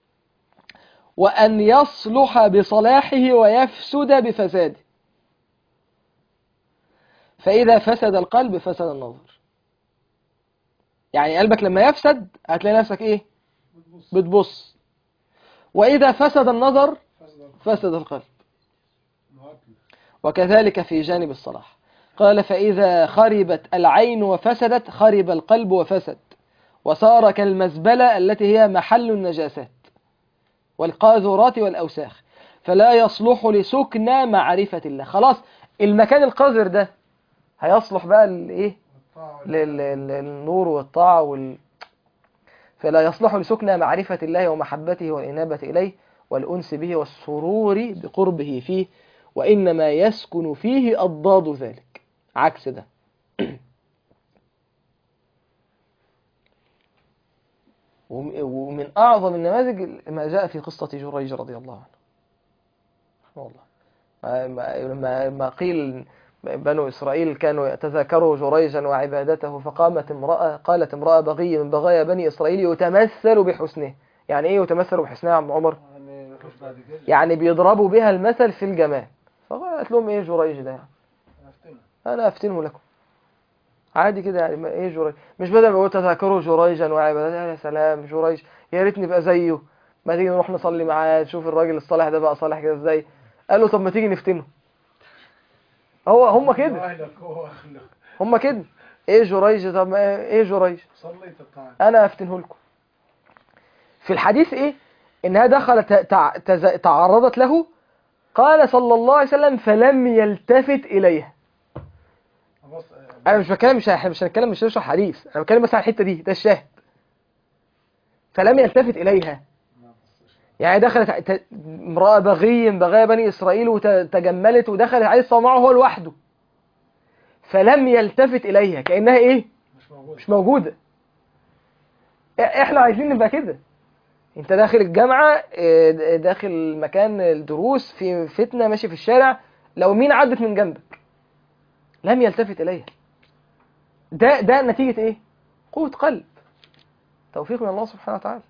وأن يصلح بصلاحه ويفسد بفساده فإذا فسد القلب فسد النظر يعني قلبك لما يفسد هتلاقي نفسك إيه بتبص بتبص وإذا فسد النظر فسد فسد القلب معطل وكذلك في جانب الصلاح قال فإذا خربت العين وفسدت خرب القلب وفسد وصار كالمزبلة التي هي محل النجاسات والقاذورات والأوساخ فلا يصلح لسكنى معرفة الله خلاص المكان القذر ده هيصلح بقى لإيه والطاعه لل- لل- للنور والطاعة وال... فلا يصلح لسكنى معرفة الله ومحبته والإنابة إليه والأنس به والسرور بقربه فيه وإنما يسكن فيه أضداد ذلك عكس ده وم- ومن أعظم النماذج ما جاء في قصة جريج رضي الله عنه رحمه الله ما- ما- لما ما قيل بنو إسرائيل كانوا يتذاكروا جريجا وعبادته فقامت امرأة قالت امرأة بغي من بغايا بني إسرائيل يتمثل بحسنه يعني إيه يتمثل بحسنها يا عم عمر يعني مش بعد كده يعني بيضربوا بها المثل في الجمال فقالت لهم إيه جريج ده يعني عرفتنا أنا أفتنه لكم عادي كده يعني ما- إيه جريج مش بدل ما يقول تذاكروا جريجا وعبادته يا سلام جريج يا ريت نبقى زيه ما تيجي نروح نصلي معاه نشوف الراجل الصالح ده بقى صالح كده ازاي قال له طب ما تيجي نفتنه هو هم كده اهلك هو اهلك هم كده ايه جريج طب ما ايه جريج صليت الطاعه انا افتنه لكم في الحديث ايه انها دخلت تع... تز... تعرضت له قال صلى الله عليه وسلم فلم يلتفت اليها بص انا مش بتكلم مش هح- مش هنتكلم مش هنشرح حديث انا بتكلم بس عن الحته دي ده الشاهد فلم يلتفت اليها يعني دخلت ت- امرأة بغي بغايا بني إسرائيل وتجملت ودخلت عليه الصلاة معه هو لوحده فلم يلتفت إليها كأنها إيه مش موجود مش موجودة إ- إحنا عايزين نبقى كده أنت داخل الجامعة إيه، داخل مكان الدروس في فتنة ماشي في الشارع لو مين عدت من جنبك لم يلتفت إليها ده ده نتيجة إيه؟ قوة قلب توفيق من الله سبحانه وتعالى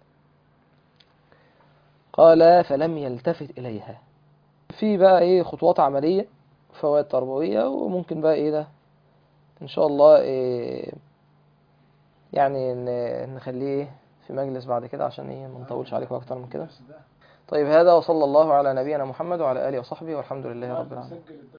قال فلم يلتفت إليها في بقى إيه خطوات عملية فوائد تربوية وممكن بقى إيه ده إن شاء الله إيه يعني ن- نخليه في مجلس بعد كده عشان إيه ما نطولش عليكم أكتر من كده بس ده طيب هذا وصلى الله على نبينا محمد وعلى آله وصحبه والحمد لله رب العالمين سجل